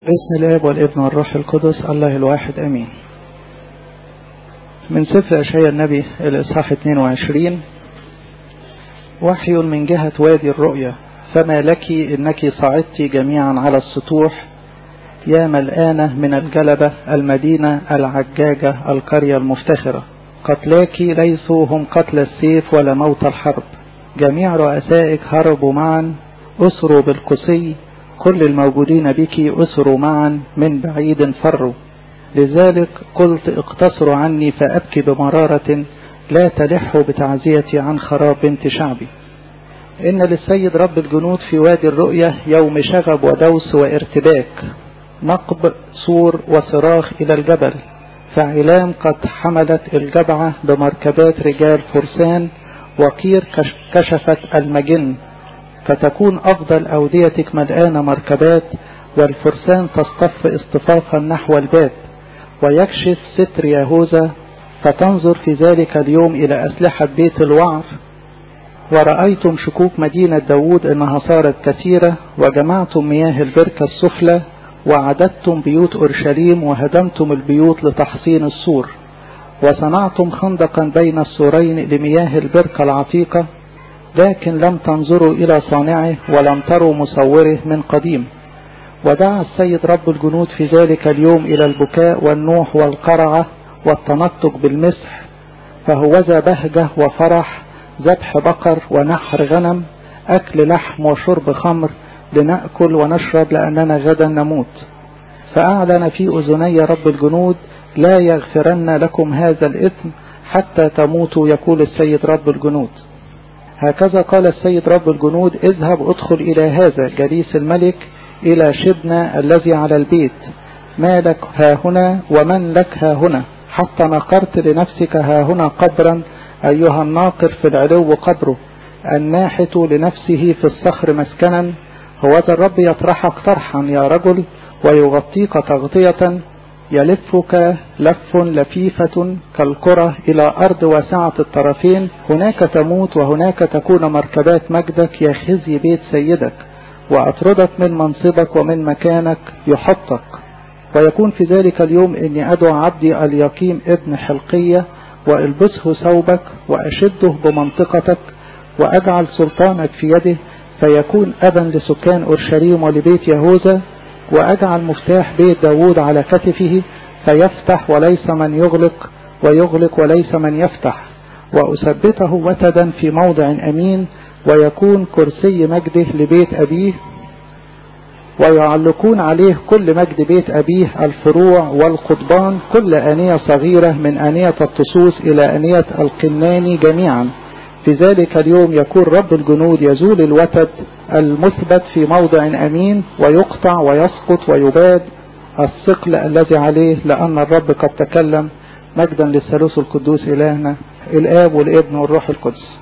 باسم الاب والابن والروح القدس الله الواحد امين من سفر اشعياء النبي الاصحاح 22 وحي من جهة وادي الرؤيا فما لك انك صعدت جميعا على السطوح يا ملآنة من الجلبة المدينة العجاجة القرية المفتخرة قتلاك ليسوا هم قتل السيف ولا موت الحرب جميع رؤسائك هربوا معا أسروا بالقسي كل الموجودين بك أسروا معا من بعيد فروا لذلك قلت اقتصروا عني فأبكي بمرارة لا تلحوا بتعزيتي عن خراب بنت شعبي إن للسيد رب الجنود في وادي الرؤية يوم شغب ودوس وارتباك نقب صور وصراخ إلى الجبل فعلام قد حملت الجبعة بمركبات رجال فرسان وقير كشفت المجن فتكون أفضل أوديتك ملآنة مركبات والفرسان تصطف اصطفافا نحو الباب ويكشف ستر يهوذا فتنظر في ذلك اليوم إلى أسلحة بيت الوعر ورأيتم شكوك مدينة داود إنها صارت كثيرة وجمعتم مياه البركة السفلى وعددتم بيوت أورشليم وهدمتم البيوت لتحصين السور وصنعتم خندقا بين السورين لمياه البركة العتيقة لكن لم تنظروا إلى صانعه ولم تروا مصوره من قديم ودعا السيد رب الجنود في ذلك اليوم إلى البكاء والنوح والقرعة والتنطق بالمسح فهوذا بهجة وفرح ذبح بقر ونحر غنم أكل لحم وشرب خمر لنأكل ونشرب لأننا غدا نموت فأعلن في أذني رب الجنود لا يغفرن لكم هذا الإثم حتى تموتوا يقول السيد رب الجنود هكذا قال السيد رب الجنود اذهب ادخل إلى هذا جليس الملك إلى شبنا الذي على البيت ما لك ها هنا ومن لك ها هنا حتى نقرت لنفسك ها هنا قبرا أيها الناقر في العلو قبره الناحت لنفسه في الصخر مسكنا هو الرب يطرحك طرحا يا رجل ويغطيك تغطية يلفك لف لفيفة كالكرة إلى أرض واسعة الطرفين هناك تموت وهناك تكون مركبات مجدك يا خزي بيت سيدك وأطردك من منصبك ومن مكانك يحطك ويكون في ذلك اليوم إني أدعو عبدي اليقيم ابن حلقية وألبسه ثوبك وأشده بمنطقتك وأجعل سلطانك في يده فيكون أبا لسكان أورشليم ولبيت يهوذا وأجعل مفتاح بيت داود على كتفه فيفتح وليس من يغلق ويغلق وليس من يفتح وأثبته وتدا في موضع أمين ويكون كرسي مجده لبيت أبيه ويعلقون عليه كل مجد بيت أبيه الفروع والقضبان كل آنية صغيرة من آنية الطسوس إلى آنية القنان جميعا في ذلك اليوم يكون رب الجنود يزول الوتد المثبت في موضع أمين ويقطع ويسقط ويباد الثقل الذي عليه لأن الرب قد تكلم مجدا للثالوث القدوس إلهنا الآب والابن والروح القدس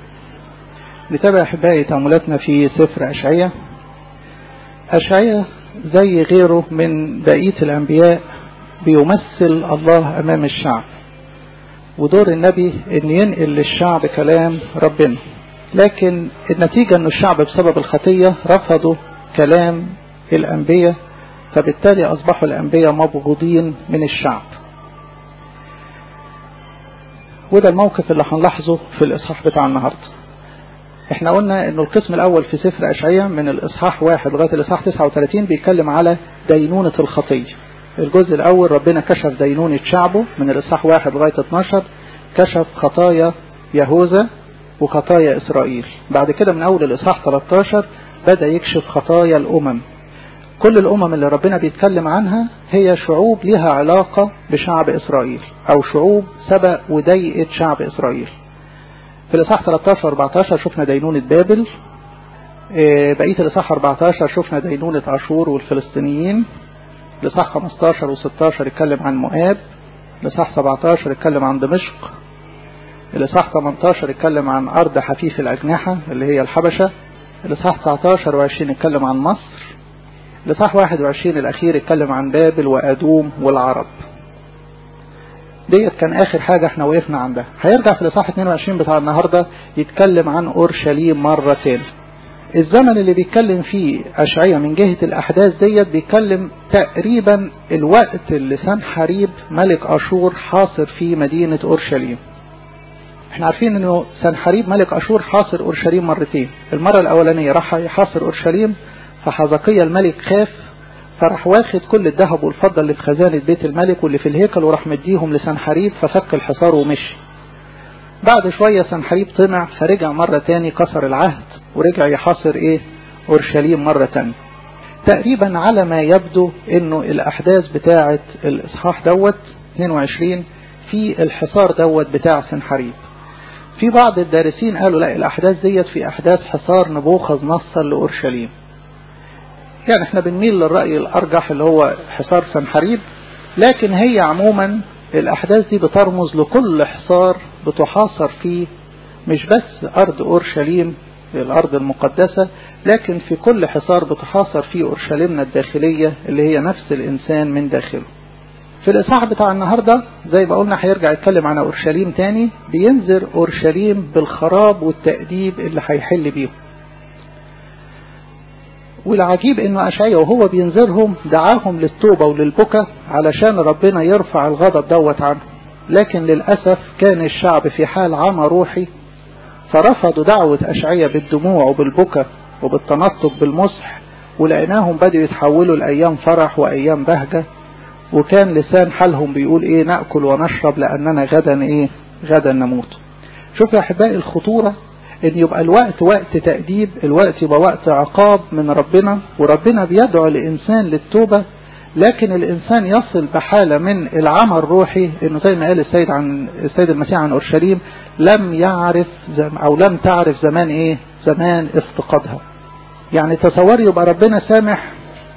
نتابع أحبائي تأملاتنا في سفر أشعية أشعية زي غيره من بقية الأنبياء بيمثل الله أمام الشعب ودور النبي ان ينقل للشعب كلام ربنا لكن النتيجة ان الشعب بسبب الخطية رفضوا كلام الانبياء فبالتالي اصبحوا الانبياء مبغوضين من الشعب وده الموقف اللي هنلاحظه في الاصحاح بتاع النهاردة احنا قلنا انه القسم الاول في سفر اشعياء من الاصحاح واحد لغاية الاصحاح 39 بيتكلم على دينونة الخطية الجزء الأول ربنا كشف دينونة شعبه من الإصحاح واحد لغاية 12 كشف خطايا يهوذا وخطايا إسرائيل بعد كده من أول الإصحاح 13 بدأ يكشف خطايا الأمم كل الأمم اللي ربنا بيتكلم عنها هي شعوب لها علاقة بشعب إسرائيل أو شعوب سبق وضيقت شعب إسرائيل في الإصحاح 13 14 شفنا دينونة بابل بقية الإصحاح 14 شفنا دينونة أشور والفلسطينيين لصح 15 و16 يتكلم عن مؤاب لصح 17 يتكلم عن دمشق لصح 18 يتكلم عن أرض حفيف الأجنحة اللي هي الحبشة لصح 19 و20 يتكلم عن مصر لصح 21 الأخير يتكلم عن بابل وأدوم والعرب ديت كان آخر حاجة احنا وقفنا عندها هيرجع في الإصحاح 22 بتاع النهاردة يتكلم عن أورشليم مرة تاني الزمن اللي بيتكلم فيه أشعية من جهة الأحداث ديت بيتكلم تقريبا الوقت اللي سنحريب ملك أشور حاصر في مدينة أورشليم احنا عارفين انه سنحريب ملك أشور حاصر أورشليم مرتين المرة الأولانية راح يحاصر أورشليم فحزقية الملك خاف فراح واخد كل الذهب والفضة اللي في خزانة بيت الملك واللي في الهيكل وراح مديهم لسنحريب ففك الحصار ومشي بعد شوية سنحريب طمع فرجع مرة تاني كسر العهد ورجع يحاصر ايه اورشليم مرة تانية تقريبا على ما يبدو انه الاحداث بتاعة الاصحاح دوت 22 في الحصار دوت بتاع سنحريب في بعض الدارسين قالوا لا الاحداث ديت في احداث حصار نبوخذ نصر لاورشليم يعني احنا بنميل للرأي الارجح اللي هو حصار سنحريب لكن هي عموما الاحداث دي بترمز لكل حصار بتحاصر فيه مش بس ارض اورشليم الارض المقدسة لكن في كل حصار بتحاصر فيه اورشليمنا الداخلية اللي هي نفس الانسان من داخله في الاصحاح بتاع النهاردة زي ما قلنا هيرجع يتكلم عن اورشليم تاني بينذر اورشليم بالخراب والتأديب اللي هيحل بيهم والعجيب انه اشعيا وهو بينذرهم دعاهم للتوبة وللبكاء علشان ربنا يرفع الغضب دوت عنه لكن للأسف كان الشعب في حال عمى روحي فرفضوا دعوة أشعية بالدموع وبالبكاء وبالتنطق بالمسح ولقيناهم بدأوا يتحولوا لأيام فرح وأيام بهجة وكان لسان حالهم بيقول ايه نأكل ونشرب لأننا غدا ايه غدا نموت شوف يا أحبائي الخطورة ان يبقى الوقت وقت تأديب الوقت يبقى وقت عقاب من ربنا وربنا بيدعو الإنسان للتوبة لكن الإنسان يصل بحالة من العمى الروحي انه زي ما قال السيد عن السيد المسيح عن أورشليم لم يعرف زم أو لم تعرف زمان ايه زمان افتقادها يعني تصور يبقى ربنا سامح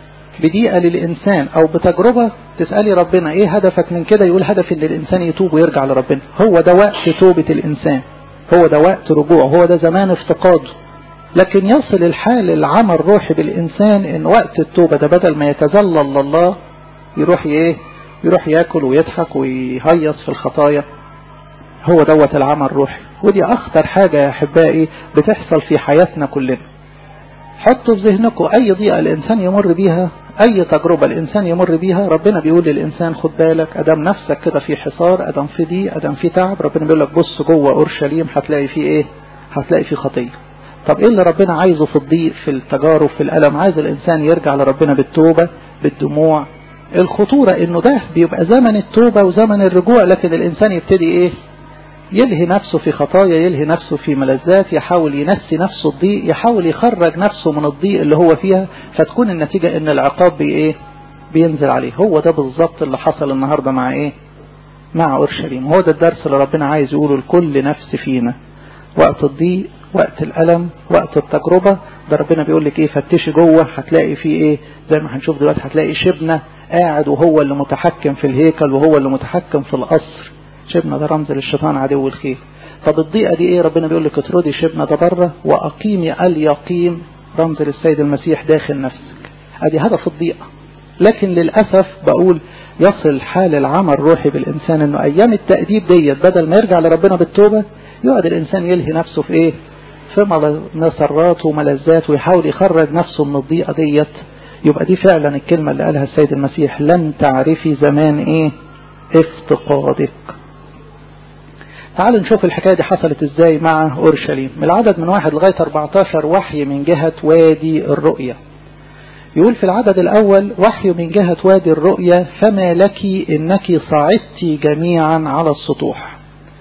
بدقيقة للإنسان أو بتجربة تسألي ربنا إيه هدفك من كده يقول هدف إن الإنسان يتوب ويرجع لربنا هو ده وقت توبة الإنسان هو ده وقت رجوع هو ده زمان افتقاده لكن يصل الحال العمى الروحي بالإنسان إن وقت التوبة ده بدل ما يتذلل لله يروح إيه يروح ياكل ويضحك ويهيص في الخطايا هو دوت العمى الروحي ودي أخطر حاجة يا أحبائي بتحصل في حياتنا كلنا حطوا في ذهنكم أي ضيقة الإنسان يمر بيها أي تجربة الإنسان يمر بيها ربنا بيقول للإنسان خد بالك أدام نفسك كده في حصار أدام في ضيق أدام في تعب ربنا بيقول لك بص جوه أورشليم هتلاقي فيه إيه هتلاقي فيه خطية طب إيه اللي ربنا عايزه في الضيق في التجارب في الألم عايز الإنسان يرجع لربنا بالتوبة بالدموع الخطورة إنه ده بيبقى زمن التوبة وزمن الرجوع لكن الإنسان يبتدي إيه يلهي نفسه في خطايا يلهي نفسه في ملذات يحاول ينسي نفسه الضيق يحاول يخرج نفسه من الضيق اللي هو فيها فتكون النتيجة ان العقاب بي ايه بينزل عليه هو ده بالظبط اللي حصل النهاردة مع ايه مع اورشليم هو ده الدرس اللي ربنا عايز يقوله لكل نفس فينا وقت الضيق وقت الألم وقت التجربة ده ربنا بيقول لك ايه فتشي جوه هتلاقي فيه ايه زي ما هنشوف دلوقتي هتلاقي شبنة قاعد وهو اللي متحكم في الهيكل وهو اللي متحكم في القصر شبنة ده رمز للشيطان عدو الخير طب الضيقة دي ايه ربنا بيقول لك اطردي شبنة ده بره واقيمي اليقين رمز للسيد المسيح داخل نفسك ادي هدف الضيقة لكن للأسف بقول يصل حال العمى الروحي بالإنسان انه ايام التأديب ديت بدل ما يرجع لربنا بالتوبة يقعد الإنسان يلهي نفسه في ايه في مسرات وملذات ويحاول يخرج نفسه من الضيقة ديت يبقى دي فعلا الكلمة اللي قالها السيد المسيح لن تعرفي زمان ايه افتقادك تعالوا نشوف الحكاية دي حصلت ازاي مع اورشليم من العدد من واحد لغاية 14 وحي من جهة وادي الرؤية يقول في العدد الاول وحي من جهة وادي الرؤية فما لك انك صعدت جميعا على السطوح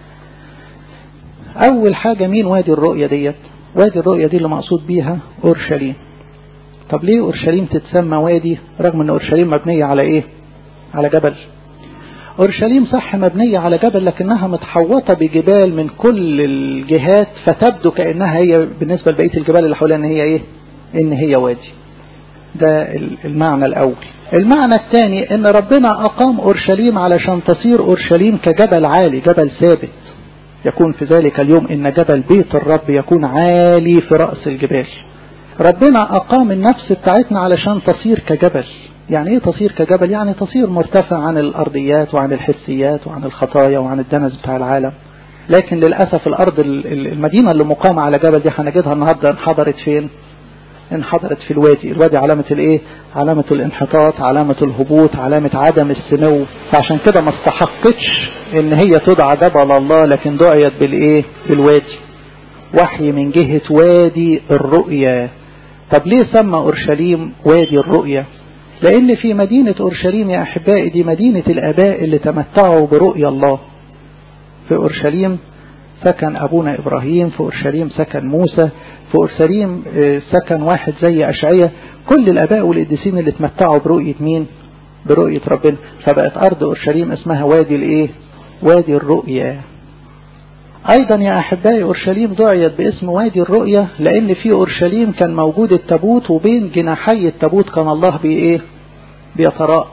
اول حاجة مين وادي الرؤية ديت وادي الرؤية دي اللي مقصود بيها اورشليم طب ليه اورشليم تتسمى وادي رغم ان اورشليم مبنية على ايه على جبل أورشليم صح مبنية على جبل لكنها متحوطة بجبال من كل الجهات فتبدو كأنها هي بالنسبة لبقية الجبال اللي حواليها إن هي إيه؟ إن هي وادي. ده المعنى الأول. المعنى الثاني إن ربنا أقام أورشليم علشان تصير أورشليم كجبل عالي، جبل ثابت. يكون في ذلك اليوم إن جبل بيت الرب يكون عالي في رأس الجبال. ربنا أقام النفس بتاعتنا علشان تصير كجبل. يعني ايه تصير كجبل يعني تصير مرتفع عن الارضيات وعن الحسيات وعن الخطايا وعن الدنس بتاع العالم لكن للأسف الارض المدينة اللي مقامة على جبل دي هنجدها النهاردة انحدرت فين انحدرت في الوادي الوادي علامة الايه علامة الانحطاط علامة الهبوط علامة عدم السمو فعشان كده ما استحقتش ان هي تدعى جبل الله لكن دعيت بالايه بالوادي وحي من جهة وادي الرؤيا طب ليه سمى اورشليم وادي الرؤيا لان في مدينة اورشليم يا احبائي دي مدينة الاباء اللي تمتعوا برؤيا الله في اورشليم سكن ابونا ابراهيم في اورشليم سكن موسى في اورشليم سكن واحد زي اشعية كل الاباء والقديسين اللي تمتعوا برؤية مين برؤية ربنا فبقت ارض اورشليم اسمها وادي الايه وادي الرؤيا ايضا يا احبائي اورشليم دعيت باسم وادي الرؤيا لان في اورشليم كان موجود التابوت وبين جناحي التابوت كان الله بي ايه بيتراءى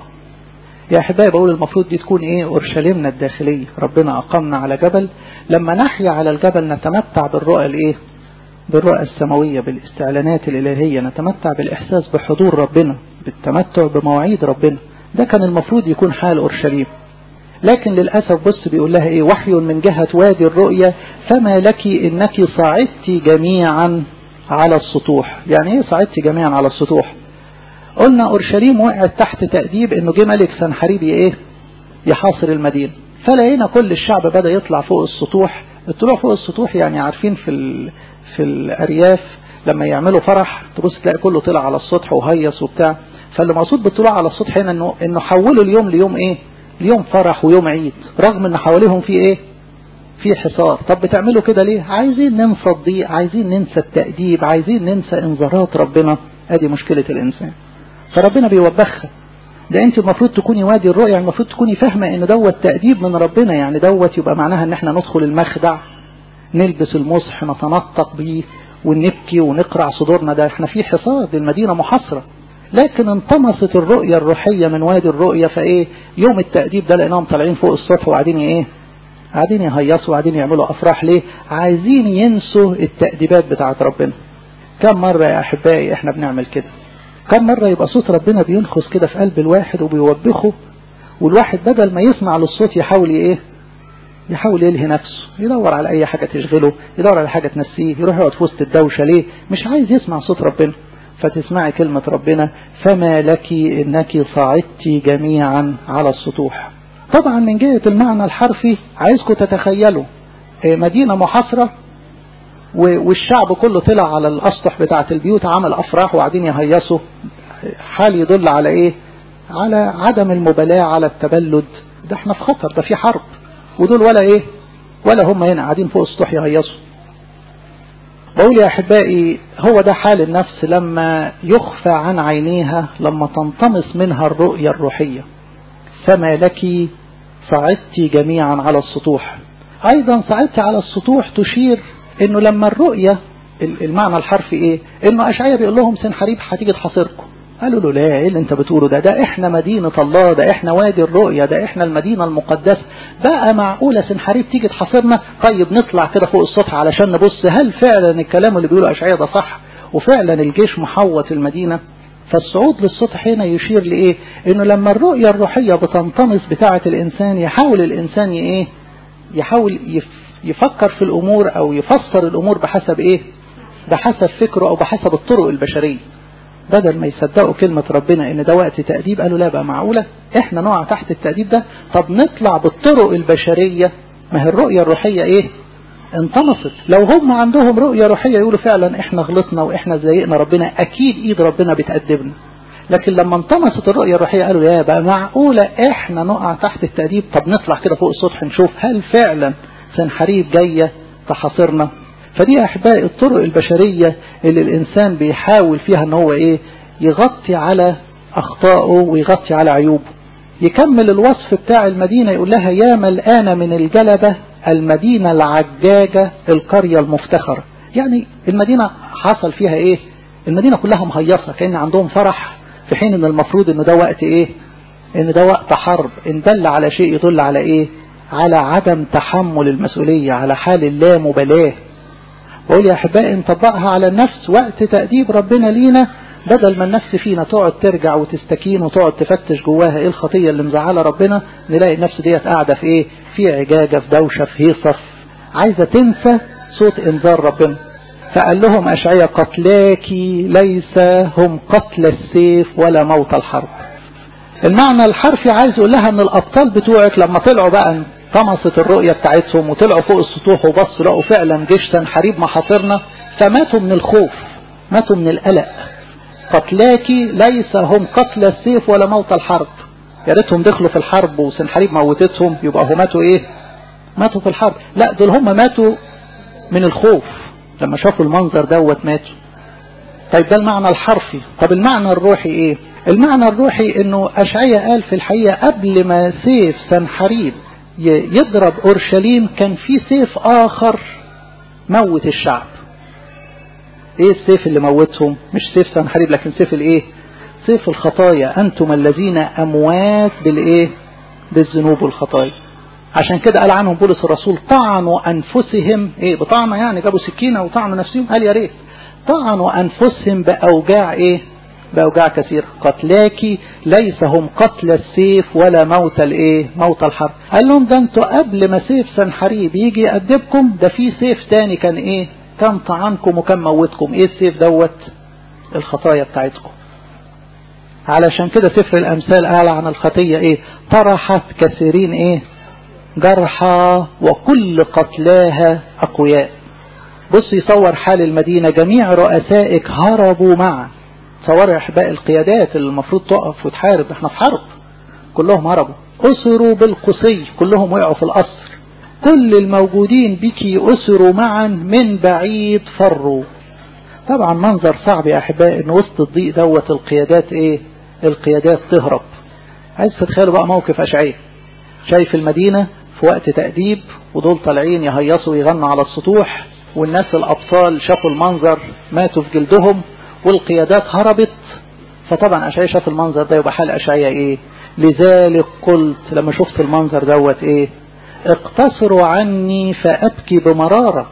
يا احبائي بقول المفروض دي تكون ايه اورشليمنا الداخليه ربنا اقامنا على جبل لما نحيا على الجبل نتمتع بالرؤى الايه بالرؤى السماويه بالاستعلانات الالهيه نتمتع بالاحساس بحضور ربنا بالتمتع بمواعيد ربنا ده كان المفروض يكون حال اورشليم لكن للأسف بص بيقول لها ايه وحي من جهة وادي الرؤيا فما لك انك صعدت جميعا على السطوح يعني ايه صعدت جميعا على السطوح قلنا اورشليم وقعت تحت تأديب انه جه ملك سنحريب ايه يحاصر المدينة فلقينا كل الشعب بدأ يطلع فوق السطوح الطلوع فوق السطوح يعني عارفين في ال... في الارياف لما يعملوا فرح تبص تلاقي كله طلع على السطح وهيص وبتاع فاللي مقصود بالطلوع على السطح هنا انه انه حولوا اليوم ليوم ايه اليوم فرح ويوم عيد رغم ان حواليهم في ايه في حصار طب بتعملوا كده ليه عايزين ننسى الضيق عايزين ننسى التأديب عايزين ننسى انذارات ربنا ادي مشكلة الانسان فربنا بيوبخها ده انت المفروض تكوني وادي الرؤيا المفروض تكوني فاهمة ان دوت تأديب من ربنا يعني دوت يبقى معناها ان احنا ندخل المخدع نلبس المصح نتنطق بيه ونبكي ونقرع صدورنا ده احنا في حصار دي المدينة محاصرة لكن انطمست الرؤية الروحية من وادي الرؤية فايه يوم التأديب ده لقيناهم طالعين فوق السطح وقاعدين ايه قاعدين يهيصوا وقاعدين يعملوا افراح ليه عايزين ينسوا التأديبات بتاعت ربنا كم مرة يا احبائي احنا بنعمل كده كم مرة يبقى صوت ربنا بينخس كده في قلب الواحد وبيوبخه والواحد بدل ما يسمع للصوت يحاول ايه يحاول يلهي نفسه يدور على اي حاجة تشغله يدور على حاجة تنسيه يروح يقعد في وسط الدوشة ليه مش عايز يسمع صوت ربنا فتسمعي كلمة ربنا فما لك انك صعدت جميعا على السطوح طبعا من جهة المعنى الحرفي عايزكم تتخيلوا مدينة محاصرة والشعب كله طلع على الاسطح بتاعة البيوت عمل افراح وقاعدين يهيصوا حال يدل على ايه على عدم المبالاة على التبلد ده احنا في خطر ده في حرب ودول ولا ايه ولا هم هنا قاعدين فوق السطح يهيصوا بقول يا أحبائي هو ده حال النفس لما يخفى عن عينيها لما تنطمس منها الرؤية الروحية فما لك صعدت جميعا على السطوح أيضا صعدت على السطوح تشير أنه لما الرؤية المعنى الحرفي إيه أنه أشعية بيقول لهم سنحريب هتيجي تحاصركم قالوا له لا ايه اللي انت بتقوله ده ده احنا مدينة الله ده احنا وادي الرؤية ده احنا المدينة المقدسة بقى معقولة سنحريب تيجي تحاصرنا طيب نطلع كده فوق السطح علشان نبص هل فعلا الكلام اللي بيقوله اشعياء ده صح وفعلا الجيش محوط المدينة فالصعود للسطح هنا يشير لإيه إنه لما الرؤية الروحية بتنطمس بتاعة الإنسان يحاول الإنسان إيه يحاول يفكر في الأمور أو يفسر الأمور بحسب إيه بحسب فكره أو بحسب الطرق البشرية بدل ما يصدقوا كلمة ربنا ان ده وقت تأديب قالوا لا بقى معقولة احنا نقع تحت التأديب ده طب نطلع بالطرق البشرية ما هي الرؤية الروحية ايه انطمست لو هم عندهم رؤية روحية يقولوا فعلا احنا غلطنا واحنا زيقنا ربنا اكيد ايد ربنا بتأدبنا لكن لما انطمست الرؤية الروحية قالوا يا بقى معقولة احنا نقع تحت التأديب طب نطلع كده فوق السطح نشوف هل فعلا سنحريب جاية تحاصرنا فدي احبائي الطرق البشرية اللي الانسان بيحاول فيها ان هو ايه يغطي على اخطائه ويغطي على عيوبه يكمل الوصف بتاع المدينة يقول لها يا ملآن من الجلبة المدينة العجاجة القرية المفتخرة يعني المدينة حصل فيها ايه المدينة كلها مهيصة كأن عندهم فرح في حين ان المفروض ان ده وقت ايه ان ده وقت حرب ان دل على شيء يدل على ايه على عدم تحمل المسؤولية على حال اللامبالاة بقول يا أحبائي نطبقها على النفس وقت تأديب ربنا لينا بدل ما النفس فينا تقعد ترجع وتستكين وتقعد تفتش جواها ايه الخطية اللي مزعلة ربنا نلاقي النفس ديت قاعدة في ايه في عجاجة في دوشة في هيصة عايزة تنسى صوت انذار ربنا فقال لهم أشعية قتلاك ليس هم قتل السيف ولا موت الحرب المعنى الحرفي عايز يقول لها ان الابطال بتوعك لما طلعوا بقى طمست الرؤية بتاعتهم وطلعوا فوق السطوح وبصوا لقوا فعلا جيش تنحريب محاصرنا فماتوا من الخوف ماتوا من القلق قتلاك ليس هم قتل السيف ولا موت الحرب يا ريتهم دخلوا في الحرب وسنحريب موتتهم يبقى هم ماتوا ايه ماتوا في الحرب لا دول هم ماتوا من الخوف لما شافوا المنظر دوت ماتوا طيب ده المعنى الحرفي طب المعنى الروحي ايه المعنى الروحي انه اشعيا قال في الحقيقة قبل ما سيف سنحريب يضرب اورشليم كان في سيف اخر موت الشعب ايه السيف اللي موتهم مش سيف سنحريب لكن سيف الايه سيف الخطايا انتم الذين اموات بالايه بالذنوب والخطايا عشان كده قال عنهم بولس الرسول طعنوا انفسهم ايه بطعنة يعني جابوا سكينة وطعنوا نفسهم قال يا ريت طعنوا انفسهم باوجاع ايه باوجاع كثير قتلاك ليس هم قتل السيف ولا موت الايه موت الحرب قال لهم ده انتوا قبل ما سيف سنحريب يجي يأدبكم ده في سيف تاني كان ايه كان طعنكم وكان موتكم ايه السيف دوت الخطايا بتاعتكم علشان كده سفر الامثال قال عن الخطية ايه طرحت كثيرين ايه جرحى وكل قتلاها اقوياء بص يصور حال المدينة جميع رؤسائك هربوا معا تصور احباء القيادات اللي المفروض تقف وتحارب احنا في حرب كلهم هربوا اسروا بالقصي كلهم وقعوا في القصر كل الموجودين بك اسروا معا من بعيد فروا طبعا منظر صعب يا احباء ان وسط الضيق دوت القيادات ايه القيادات تهرب عايز تتخيلوا بقى موقف اشعياء شايف المدينة في وقت تأديب ودول طالعين يهيصوا ويغنوا على السطوح والناس الأبطال شافوا المنظر ماتوا في جلدهم والقيادات هربت فطبعا أشعياء شاف المنظر ده يبقى حال أشعياء إيه لذلك قلت لما شفت المنظر دوت إيه اقتصروا عني فأبكي بمرارة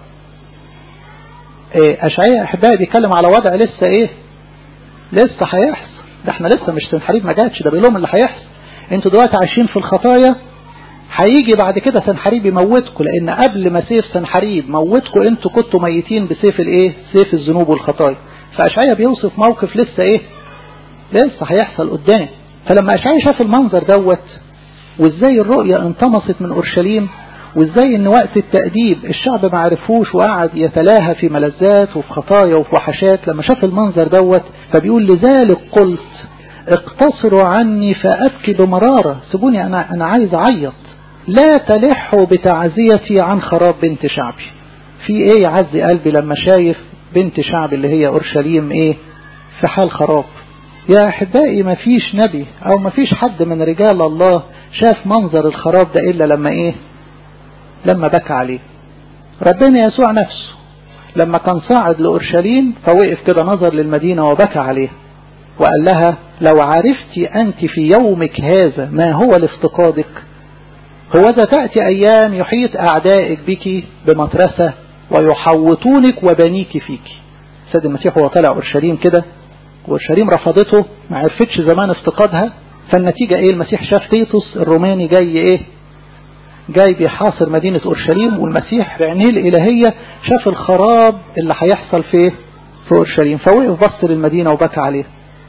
إيه أشعياء أحبائي بيتكلم على وضع لسه إيه لسه هيحصل ده احنا لسه مش سنحريب ما جاتش ده بيقول لهم اللي هيحصل انتوا دلوقتي عايشين في الخطايا هيجي بعد كده سنحريب يموتكم لان قبل ما سيف سنحريب موتكم انتوا كنتوا ميتين بسيف الايه سيف الذنوب والخطايا فاشعيا بيوصف موقف لسه ايه لسه هيحصل قدام فلما اشعيا شاف المنظر دوت وازاي الرؤية انطمست من اورشليم وازاي ان وقت التأديب الشعب ما عرفوش وقعد يتلاهى في ملذات وفي خطايا وفي وحشات لما شاف المنظر دوت فبيقول لذلك قلت اقتصروا عني فأبكي بمرارة سيبوني أنا, أنا عايز أعيط لا تلحوا بتعزيتي عن خراب بنت شعبي في ايه يعزي قلبي لما شايف بنت شعب اللي هي أورشليم ايه في حال خراب يا أحبائي ما فيش نبي أو ما فيش حد من رجال الله شاف منظر الخراب ده إلا لما ايه لما بكى عليه ربنا يسوع نفسه لما كان صاعد لأورشليم فوقف كده نظر للمدينة وبكى عليها وقال لها لو عرفت أنت في يومك هذا ما هو لافتقادك هو ذا تأتي أيام يحيط أعدائك بك بمطرسة ويحوطونك وبنيك فيك سيد المسيح هو طلع أورشليم كده وأورشليم رفضته ما عرفتش زمان افتقادها فالنتيجة ايه المسيح شاف تيتوس الروماني جاي ايه جاي بيحاصر مدينة أورشليم والمسيح بعينيه الإلهية شاف الخراب اللي هيحصل في في أورشليم فوقف بص للمدينة وبكى عليها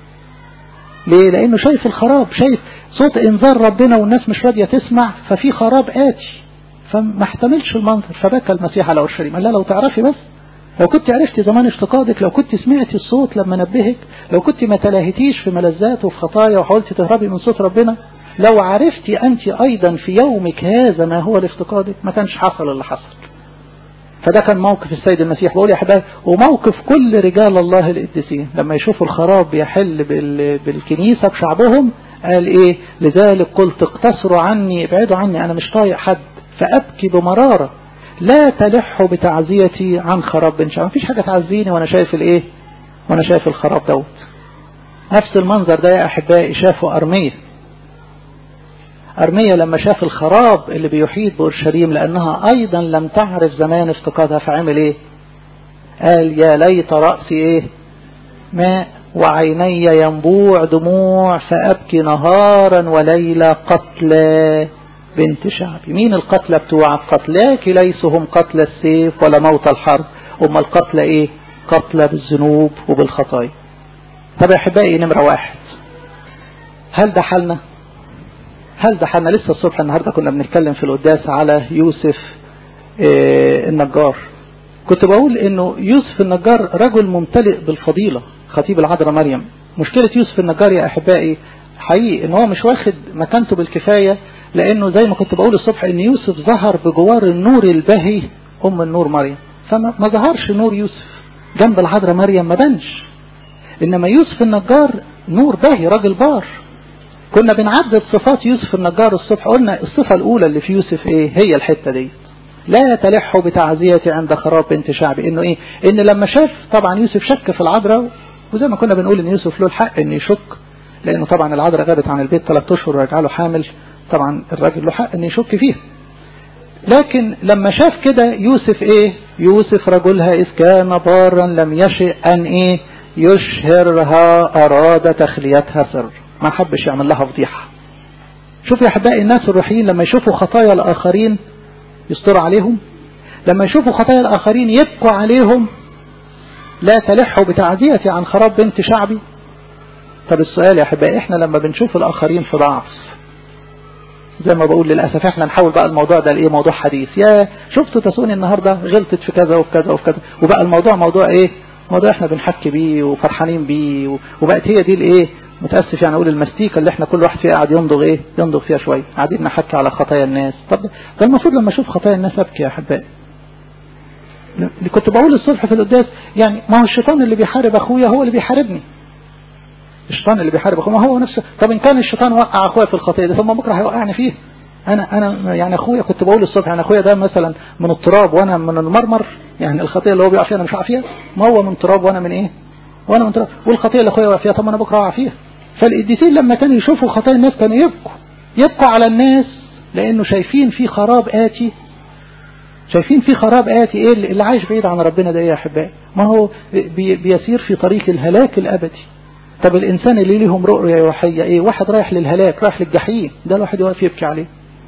ليه لأنه شايف الخراب شايف صوت إنذار ربنا والناس مش راضية تسمع ففي خراب آتي فما احتملش المنظر فبكى المسيح على أورشليم قال لها لو تعرفي بس لو كنت عرفت زمان افتقادك لو كنت سمعتي الصوت لما نبهك لو كنت ما تلاهتيش في ملذات وفي خطايا وحاولت تهربي من صوت ربنا لو عرفتي أنت أيضا في يومك هذا ما هو لافتقادك ما كانش حصل اللي حصل فده كان موقف السيد المسيح بقول يا حبايبي وموقف كل رجال الله القديسين لما يشوفوا الخراب بيحل بالكنيسة بشعبهم قال ايه لذلك قلت اقتصروا عني ابعدوا عني انا مش طايق حد فابكي بمرارة لا تلحوا بتعزيتي عن خراب بن شعب مفيش حاجة تعزيني وانا شايف الايه وانا شايف الخراب دوت نفس المنظر ده يا احبائي شافوا ارميه أرمية لما شاف الخراب اللي بيحيط بأورشليم لأنها أيضا لم تعرف زمان افتقادها فعمل إيه قال يا ليت رأسي إيه ماء وعيني ينبوع دموع فأبكي نهارا وليلة قتلى بنت شعبي مين القتلى بتوعك قتلاك ليسوا هم قتل السيف ولا موت الحرب أما القتلى إيه قتلى بالذنوب وبالخطايا طب يا احبائي نمرة واحد هل ده حالنا هل ده حالنا لسه الصبح النهاردة كنا بنتكلم في القداس على يوسف اه النجار كنت بقول انه يوسف النجار رجل ممتلئ بالفضيلة خطيب العذراء مريم مشكلة يوسف النجار يا احبائي حقيقي ان هو مش واخد مكانته بالكفاية لانه زي ما كنت بقول الصبح ان يوسف ظهر بجوار النور البهي ام النور مريم فما ما ظهرش نور يوسف جنب العذراء مريم ما بانش انما يوسف النجار نور باهي راجل بار كنا بنعدد صفات يوسف النجار الصبح قلنا الصفة الاولى اللي في يوسف ايه هي الحتة دي لا تلح بتعزيتي عند خراب بنت شعبي انه ايه ان لما شاف طبعا يوسف شك في العذراء وزي ما كنا بنقول ان يوسف له الحق ان يشك لانه طبعا العذراء غابت عن البيت ثلاث اشهر ورجع له حامل طبعا الراجل له حق ان يشك فيه لكن لما شاف كده يوسف ايه يوسف رجلها اذ كان بارا لم يشئ ان ايه يشهرها اراد تخليتها سر ما حبش يعمل لها فضيحة شوف يا احبائي الناس الروحيين لما يشوفوا خطايا الاخرين يستر عليهم لما يشوفوا خطايا الاخرين يبكوا عليهم لا تلحوا بتعزيتي عن خراب بنت شعبي طب السؤال يا احبائي احنا لما بنشوف الاخرين في ضعف زي ما بقول للأسف احنا نحاول بقى الموضوع ده لإيه موضوع حديث يا شفتوا تسوني النهاردة غلطت في كذا وفي كذا وفي كذا وبقى الموضوع موضوع ايه موضوع احنا بنحكي بيه وفرحانين بيه وبقت هي دي الايه متأسف يعني اقول المستيكة اللي احنا كل واحد فيها قاعد يمضغ ايه يمضغ فيها شوية قاعدين نحكي على خطايا الناس طب ده المفروض لما اشوف خطايا الناس ابكي يا احبائي اللي كنت بقول الصبح في القداس يعني ما هو الشيطان اللي بيحارب اخويا هو اللي بيحاربني الشيطان اللي بيحارب اخويا ما هو نفسه طب ان كان الشيطان وقع اخويا في الخطيه دي ثم بكره هيوقعني فيه انا انا يعني اخويا كنت بقول الصبح يعني اخويا ده مثلا من التراب وانا من المرمر يعني الخطيه اللي هو بيقع فيها انا مش هقع فيها ما هو من تراب وانا من ايه وانا من تراب والخطيه اللي اخويا وقع فيها طب انا بكره اقع فيها فالقديسين لما كانوا يشوفوا خطايا الناس كانوا يبكوا يبكوا على الناس لانه شايفين في خراب اتي شايفين في خراب آتي ايه اللي عايش بعيد عن ربنا ده ايه يا احبائي ما هو بي بيسير في طريق الهلاك الابدي طب الانسان اللي ليهم رؤية روحية ايه واحد رايح للهلاك رايح للجحيم ده الواحد واقف يبكي عليه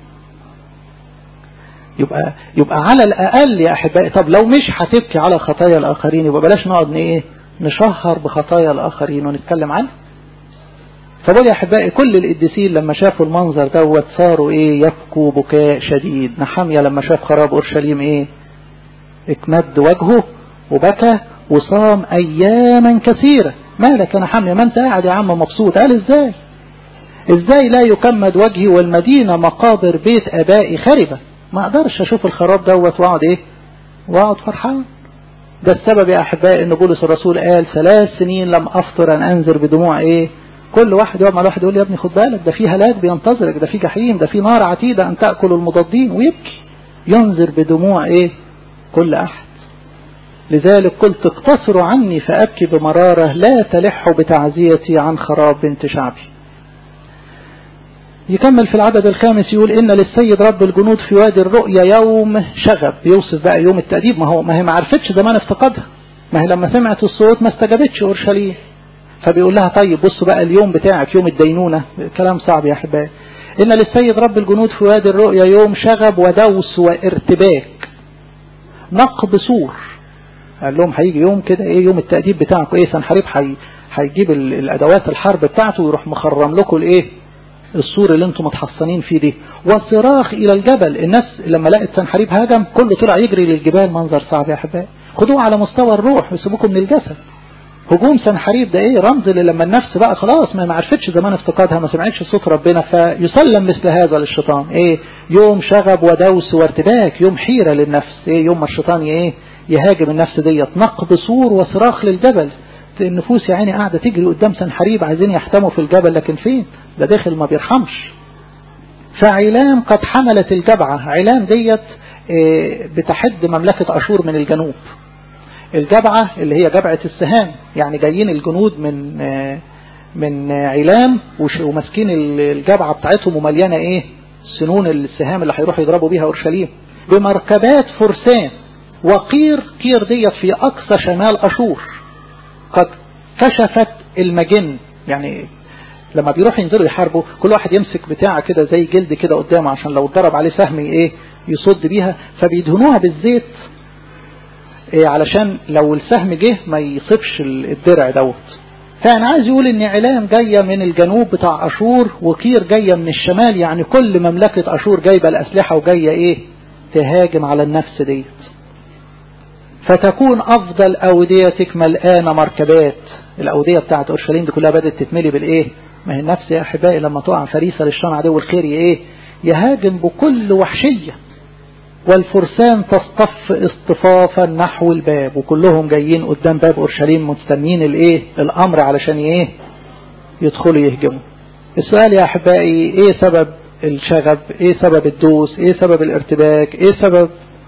يبقى يبقى على الاقل يا احبائي طب لو مش هتبكي على خطايا الاخرين يبقى بلاش نقعد ايه نشهر بخطايا الاخرين ونتكلم عنها فبقول يا احبائي كل القديسين لما شافوا المنظر دوت صاروا ايه يبكوا بكاء شديد نحمية لما شاف خراب اورشليم ايه اكمد وجهه وبكى وصام اياما كثيرة مالك يا نحمية ما انت قاعد يا عم مبسوط قال ازاي ازاي لا يكمد وجهي والمدينة مقابر بيت ابائي خربة ما اقدرش اشوف الخراب دوت واقعد ايه واقعد فرحان ده السبب يا احبائي ان بولس الرسول قال ثلاث سنين لم افطر ان انذر بدموع ايه كل واحد يقعد مع الواحد يقول يا ابني خد بالك ده في هلاك بينتظرك ده في جحيم ده في نار عتيدة أن تأكل المضادين ويبكي ينظر بدموع إيه كل أحد لذلك قلت اقتصروا عني فأبكي بمرارة لا تلح بتعزيتي عن خراب بنت شعبي يكمل في العدد الخامس يقول إن للسيد رب الجنود في وادي الرؤيا يوم شغب يوصف بقى يوم التأديب ما هو ما هي ما عرفتش زمان افتقدها ما هي لما سمعت الصوت ما استجابتش أورشليم فبيقول لها طيب بصوا بقى اليوم بتاعك يوم الدينونة كلام صعب يا أحبائي إن للسيد رب الجنود في وادي الرؤيا يوم شغب ودوس وارتباك نقب سور قال لهم هيجي يوم كده ايه يوم التأديب بتاعكم ايه سنحريب حي هيجيب الادوات الحرب بتاعته ويروح مخرم لكم الايه السور اللي انتم متحصنين فيه دي وصراخ الى الجبل الناس لما لقت سنحريب هاجم كله طلع يجري للجبال منظر صعب يا احبائي خدوه على مستوى الروح وسيبوكم من الجسد هجوم سنحريب ده ايه رمز لما النفس بقى خلاص ما عرفتش زمان افتقادها ما سمعتش صوت ربنا فيسلم مثل هذا للشيطان ايه يوم شغب ودوس وارتباك يوم حيرة للنفس ايه يوم ما الشيطان ايه يهاجم النفس ديت نقب سور وصراخ للجبل النفوس يا عيني قاعدة تجري قدام سنحريب عايزين يحتموا في الجبل لكن فين ده داخل ما بيرحمش فعلام قد حملت الجبعة علام ديت ايه بتحد مملكة أشور من الجنوب الجبعة اللي هي جبعة السهام يعني جايين الجنود من من علام وماسكين الجبعة بتاعتهم ومليانة ايه سنون السهام اللي هيروحوا يضربوا بيها اورشليم بمركبات فرسان وقير قير ديت في اقصى شمال اشور قد كشفت المجن يعني لما بيروحوا ينزلوا يحاربوا كل واحد يمسك بتاعه كده زي جلد كده قدامه عشان لو اتضرب عليه سهم ايه يصد بيها فبيدهنوها بالزيت إيه علشان لو السهم جه ما يصيبش الدرع دوت فأنا عايز يقول ان علام جاية من الجنوب بتاع أشور وكير جاية من الشمال يعني كل مملكة أشور جايبة الأسلحة وجاية ايه تهاجم على النفس ديت فتكون أفضل أوديتك ملآنة مركبات الأودية بتاعت أورشليم دي كلها بدأت تتملي بالإيه ما هي النفس يا أحبائي لما تقع فريسة للشان عدو الخير إيه يهاجم بكل وحشية والفرسان تصطف اصطفافا نحو الباب وكلهم جايين قدام باب أورشليم مستنيين الإيه الأمر علشان إيه يدخلوا يهجموا السؤال يا أحبائي إيه سبب الشغب إيه سبب الدوس إيه سبب الارتباك إيه سبب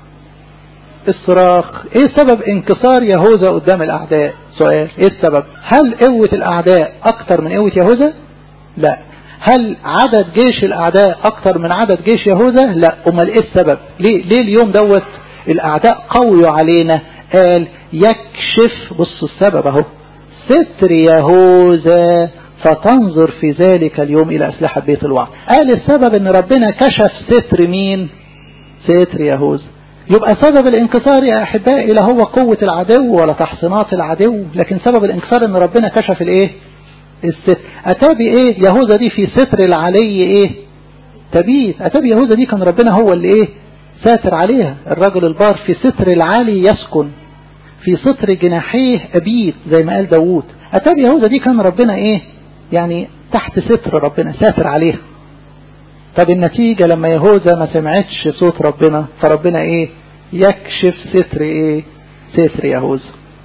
الصراخ ايه سبب انكسار يهوذا قدام الاعداء سؤال ايه السبب هل قوة الاعداء اكتر من قوة يهوذا لا هل عدد جيش الاعداء اكتر من عدد جيش يهوذا لا امال ايه السبب ليه, ليه اليوم دوت الاعداء قويوا علينا قال يكشف بصوا السبب اهو ستر يهوذا فتنظر في ذلك اليوم الى اسلحة بيت الوعد قال السبب ان ربنا كشف ستر مين ستر يهوذا يبقى سبب الانكسار يا احبائي لا هو قوة العدو ولا تحصينات العدو لكن سبب الانكسار ان ربنا كشف الايه الستر اتابي ايه يهوذا دي في ستر العلي ايه تبيت اتابي يهوذا دي كان ربنا هو اللي ايه ساتر عليها الرجل البار في ستر العالي يسكن في ستر جناحيه ابيت زي ما قال داوود اتابي يهوذا دي كان ربنا ايه يعني تحت ستر ربنا ساتر عليها طب النتيجة لما يهوذا ما سمعتش صوت ربنا فربنا ايه يكشف ستر ايه ستر يهوذا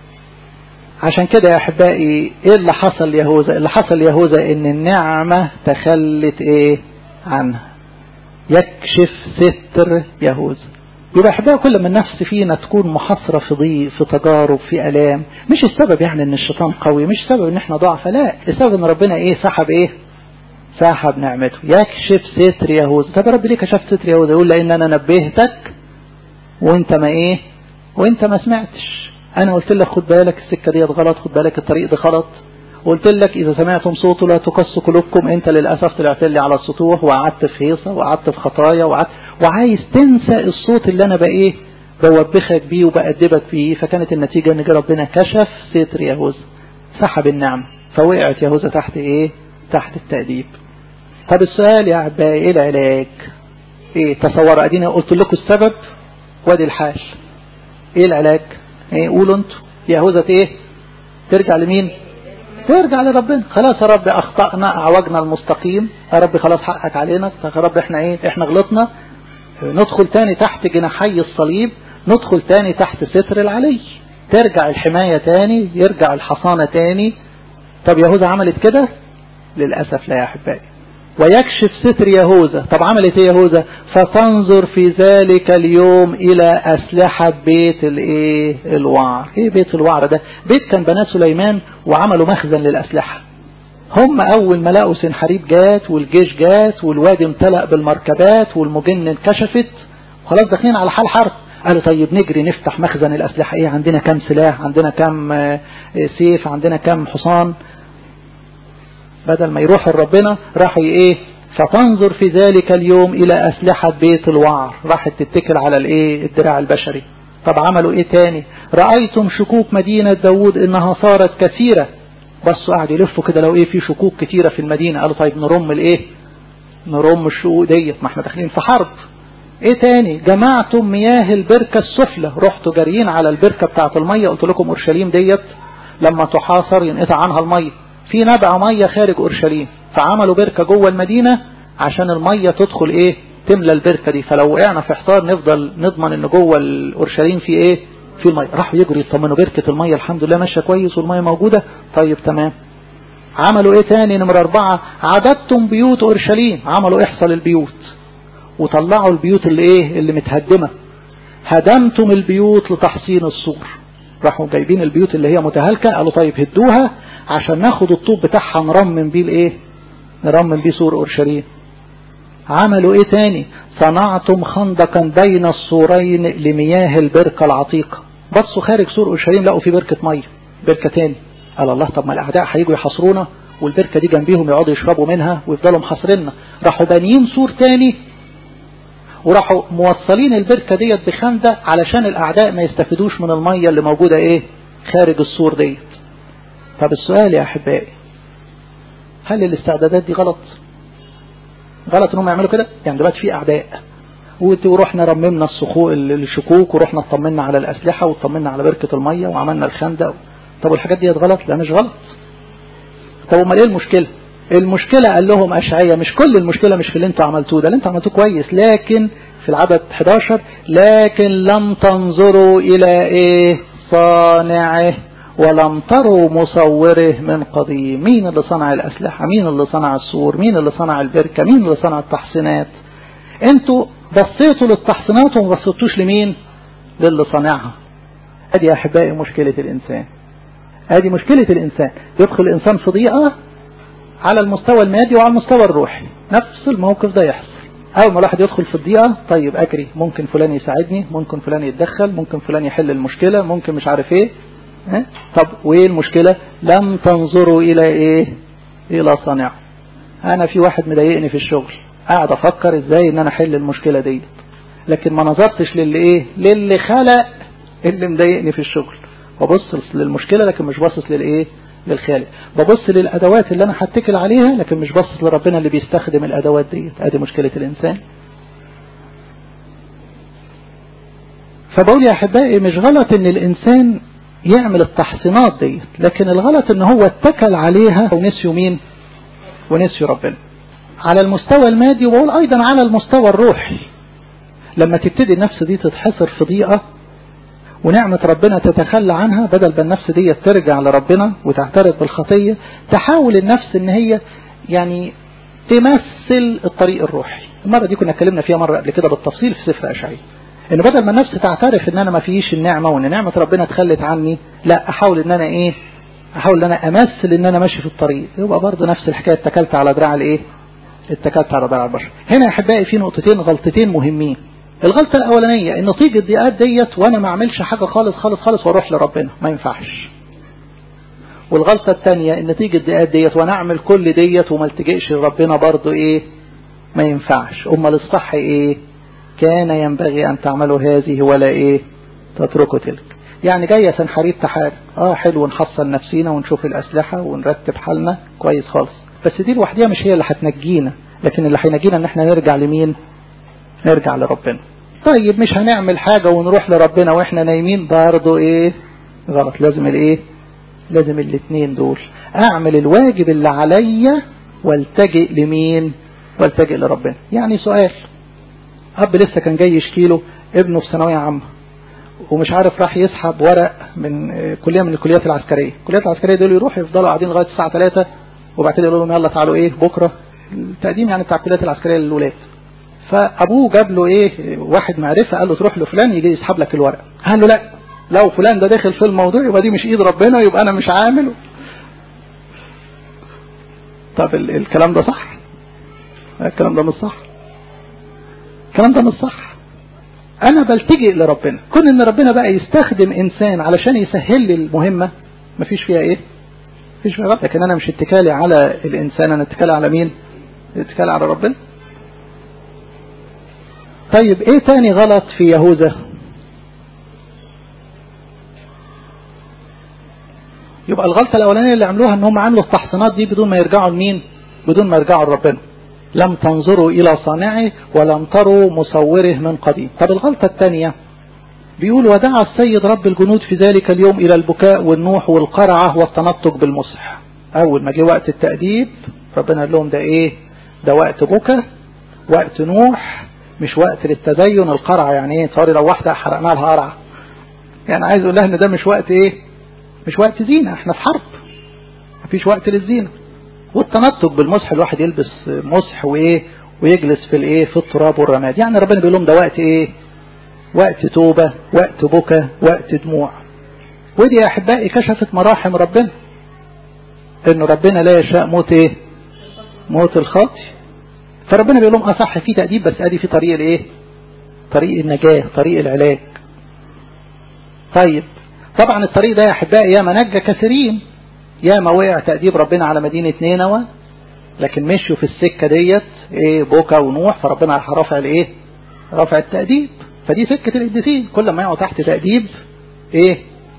عشان كده يا احبائي ايه اللي حصل ليهوذا اللي حصل ليهوذا ان النعمة تخلت ايه عنها يكشف ستر يهوذا يبقى احبائي كل ما النفس فينا تكون محصرة في ضيق في تجارب في الام مش السبب يعني ان الشيطان قوي مش السبب ان احنا ضعف لا السبب ان ربنا ايه سحب ايه سحب نعمته يكشف ستر يهوذا طب يا رب ليه كشفت ستر يهوذا يقول لان انا نبهتك وانت ما ايه وانت ما سمعتش انا قلت لك خد بالك السكه ديت غلط خد بالك الطريق ده غلط قلت لك اذا سمعتم صوته لا تقص قلوبكم انت للاسف طلعت لي على السطوح وقعدت في هيصه وقعدت في خطايا وقعدت وعايز تنسى الصوت اللي انا بقى ايه بوبخك بيه وبأدبك بيه فكانت النتيجه ان ربنا كشف ستر يهوذا سحب النعم فوقعت يهوذا تحت ايه تحت التأديب طب السؤال يا عباية ايه العلاج ايه تصور ادينا قلت لكم السبب وادي الحال ايه العلاج ايه قولوا انتوا يهوذا ايه ترجع لمين ترجع لربنا خلاص يا رب اخطأنا اعوجنا المستقيم يا رب خلاص حقك علينا يا رب احنا ايه احنا غلطنا ندخل تاني تحت جناحي الصليب ندخل تاني تحت ستر العلي ترجع الحماية تاني يرجع الحصانة تاني طب يهوذا عملت كده للأسف لا يا أحبائي ويكشف ستر يهوذا طب عملت ايه يهوذا فتنظر في ذلك اليوم الى اسلحة بيت الايه الوعر ايه بيت الوعر ده بيت كان بنات سليمان وعملوا مخزن للاسلحة هم اول ما لقوا سنحريب جات والجيش جات والوادي امتلأ بالمركبات والمجن انكشفت خلاص داخلين على حال حرب قالوا طيب نجري نفتح مخزن الاسلحة ايه عندنا كام سلاح عندنا كام سيف عندنا كام حصان بدل ما يروحوا لربنا راحوا ايه فتنظر في ذلك اليوم الى اسلحة بيت الوعر راحت تتكل على الايه الدراع البشري طب عملوا ايه تاني رأيتم شكوك مدينة داود انها صارت كثيرة بصوا قاعد يلفوا كده لو ايه في شكوك كثيرة في المدينة قالوا طيب نرم الايه نرم الشقوق ديت ما احنا داخلين في حرب ايه تاني جمعتم مياه البركة السفلى رحتوا جاريين على البركة بتاعت المية قلت لكم اورشليم ديت لما تحاصر ينقطع عنها المية في نبع مية خارج اورشليم فعملوا بركة جوه المدينة عشان المية تدخل ايه تملى البركة دي فلو وقعنا في حصار نفضل نضمن ان جوه اورشليم في ايه في المية راحوا يجروا يطمنوا بركة المية الحمد لله ماشية كويس والمية موجودة طيب تمام عملوا ايه تاني نمرة اربعة عددتم بيوت اورشليم عملوا احصل البيوت وطلعوا البيوت اللي ايه اللي متهدمة هدمتم البيوت لتحصين السور راحوا جايبين البيوت اللي هي متهالكة قالوا طيب هدوها عشان ناخد الطوب بتاعها نرمم بيه الايه نرمم بيه سور اورشليم عملوا ايه تاني صنعتم خندقا بين السورين لمياه البركة العتيقة بصوا خارج سور اورشليم لقوا في بركة مية بركة تاني قال الله طب ما الاعداء هيجوا يحاصرونا والبركة دي جنبيهم يقعدوا يشربوا منها ويفضلوا محاصريننا راحوا بانيين سور تاني وراحوا موصلين البركة ديت بخندق علشان الأعداء ما يستفيدوش من المية اللي موجودة إيه خارج السور ديت طب السؤال يا أحبائي هل الاستعدادات دي غلط غلط انهم يعملوا كده يعني دلوقتي في أعداء ورحنا رممنا الصخوق الشكوك ورحنا اطمنا على الأسلحة واطمنا على بركة المية وعملنا الخندق طب والحاجات ديت غلط لا مش غلط طب امال ايه المشكلة المشكلة قال لهم أشعية مش كل المشكلة مش في اللي انتوا عملتوه ده اللي انتوا عملتوه كويس لكن في العدد 11 لكن لم تنظروا إلى ايه صانعه ولم تروا مصوره من قديم مين اللي صنع الأسلحة مين اللي صنع السور مين اللي صنع البركة مين اللي صنع التحصينات انتوا بصيتوا للتحصينات وما بصيتوش لمين للي صنعها ادي يا احبائي مشكلة الانسان ادي مشكلة الانسان يدخل الانسان في ضيقة على المستوى المادي وعلى المستوى الروحي نفس الموقف ده يحصل اول ما الواحد يدخل في الضيقة طيب اجري ممكن فلان يساعدني ممكن فلان يتدخل ممكن فلان يحل المشكلة ممكن مش عارف ايه اه؟ طب وايه المشكلة لم تنظروا الى ايه الى صانع انا في واحد مضايقني في الشغل قاعد افكر ازاي ان انا احل المشكلة دي لكن ما نظرتش للي ايه للي خلق اللي مضايقني في الشغل ببص للمشكلة لكن مش باصص للايه للخالق ببص للادوات اللي انا هتكل عليها لكن مش باصص لربنا اللي بيستخدم الادوات ديت ادي مشكلة الانسان فبقول يا احبائي مش غلط ان الانسان يعمل التحصينات ديت لكن الغلط ان هو اتكل عليها ونسيوا مين ونسيوا ربنا على المستوى المادي وبقول ايضا على المستوى الروحي لما تبتدي النفس دي تتحصر في ضيقة ونعمة ربنا تتخلى عنها بدل ما النفس دي ترجع لربنا وتعترف بالخطية تحاول النفس ان هي يعني تمثل الطريق الروحي المرة دي كنا اتكلمنا فيها مرة قبل كده بالتفصيل في سفر أشعي ان بدل ما النفس تعترف ان انا ما فيش النعمة وان نعمة ربنا تخلت عني لا احاول ان انا ايه احاول ان انا امثل ان انا ماشي في الطريق يبقى برضه نفس الحكاية اتكلت على دراع الايه اتكلت على دراع البشر هنا يا احبائي في نقطتين غلطتين مهمين الغلطة الاولانية ان تيجي الضيقات ديت وانا ما اعملش حاجة خالص خالص خالص واروح لربنا ما ينفعش والغلطة الثانية ان تيجي الضيقات ديت وانا اعمل كل ديت وما التجئش لربنا برضه ايه ما ينفعش امال الصح ايه كان ينبغي ان تعملوا هذه ولا ايه تتركوا تلك يعني جاية سنحريب تحارب اه حلو نحصل نفسينا ونشوف الاسلحة ونرتب حالنا كويس خالص بس دي لوحدها مش هي اللي هتنجينا لكن اللي هينجينا ان احنا نرجع لمين نرجع لربنا طيب مش هنعمل حاجة ونروح لربنا واحنا نايمين برضه ايه غلط لازم الايه لازم الاثنين دول اعمل الواجب اللي عليا والتجئ لمين والتجئ لربنا يعني سؤال اب لسه كان جاي يشكيله ابنه في ثانويه عامه ومش عارف راح يسحب ورق من كليه من الكليات العسكريه الكليات العسكريه دول يروحوا يفضلوا قاعدين لغايه الساعه 3 وبعد كده يقولوا لهم يلا تعالوا ايه بكره التقديم يعني بتاع الكليات العسكريه للولاد فابوه جاب له ايه واحد معرفه قال له تروح لفلان يجي يسحب لك الورق قال له لا لو فلان ده داخل في الموضوع يبقى دي مش ايد ربنا يبقى انا مش عامل طب الكلام ده صح الكلام ده مش صح الكلام ده مش صح انا بلتجئ لربنا كون ان ربنا بقى يستخدم انسان علشان يسهل لي المهمة مفيش فيها ايه مفيش فيها غلط لكن انا مش اتكالي على الانسان انا اتكالي على مين اتكالي على ربنا طيب ايه تاني غلط في يهوذا يبقى الغلطة الاولانية اللي عملوها ان هم عملوا التحصينات دي بدون ما يرجعوا لمين بدون ما يرجعوا لربنا لم تنظروا إلى صانعه ولم تروا مصوره من قديم طب الغلطة الثانية بيقول ودعا السيد رب الجنود في ذلك اليوم إلى البكاء والنوح والقرعة والتنطق بالمصح أول ما جه وقت التأديب ربنا قال لهم ده إيه ده وقت بكاء وقت نوح مش وقت للتزين القرعة يعني إيه صار لو واحدة حرقنا لها قرعة يعني عايز أقول لها إن ده مش وقت إيه مش وقت زينة إحنا في حرب مفيش وقت للزينة والتنطق بالمسح الواحد يلبس مسح وايه ويجلس في الايه في التراب والرماد يعني ربنا بيقول لهم ده وقت ايه وقت توبة وقت بكى وقت دموع ودي يا احبائي كشفت مراحم ربنا ان ربنا لا يشاء موت ايه موت الخاطي فربنا بيقول لهم اصح في تأديب بس ادي في طريق الايه طريق النجاة طريق العلاج طيب طبعا الطريق ده يا احبائي يا نجى كثيرين يا ما وقع تأديب ربنا على مدينة نينوى لكن مشوا في السكة ديت ايه بوكا ونوح فربنا راح رافع الايه رفع التأديب فدي سكة القديسين كل ما يقعوا تحت تأديب ايه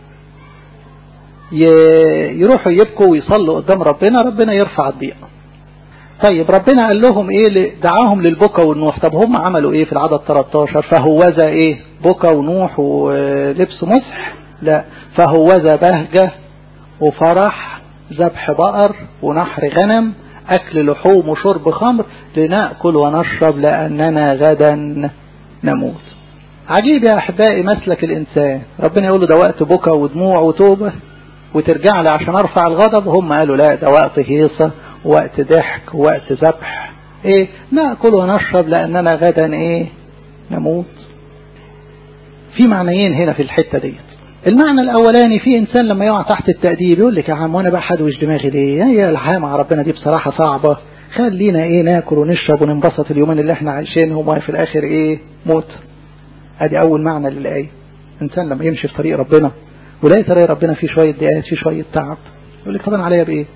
يروحوا يبكوا ويصلوا قدام ربنا ربنا يرفع الضيقة طيب ربنا قال لهم ايه دعاهم للبكا والنوح طب هم عملوا ايه في العدد 13 فهوذا ايه بكا ونوح ولبس مسح لا فهوذا بهجة وفرح ذبح بقر ونحر غنم أكل لحوم وشرب خمر لنأكل ونشرب لأننا غدا نموت عجيب يا أحبائي مسلك الإنسان ربنا يقول له ده وقت بكى ودموع وتوبة وترجع لي عشان أرفع الغضب هم قالوا لا ده وقت هيصة وقت ضحك وقت ذبح إيه نأكل ونشرب لأننا غدا إيه نموت في معنيين هنا في الحتة ديت المعنى الاولاني في انسان لما يقع تحت التأديب يقول لك يا عم وانا بقى حدوش دماغي ليه هي الحياه مع ربنا دي بصراحه صعبه خلينا ايه ناكل ونشرب وننبسط اليومين اللي احنا عايشينهم وفي الاخر ايه موت ادي اول معنى للايه انسان لما يمشي في طريق ربنا ولاقي طريق ربنا فيه شويه ضيقات فيه شويه تعب يقول لك طب انا عليا بايه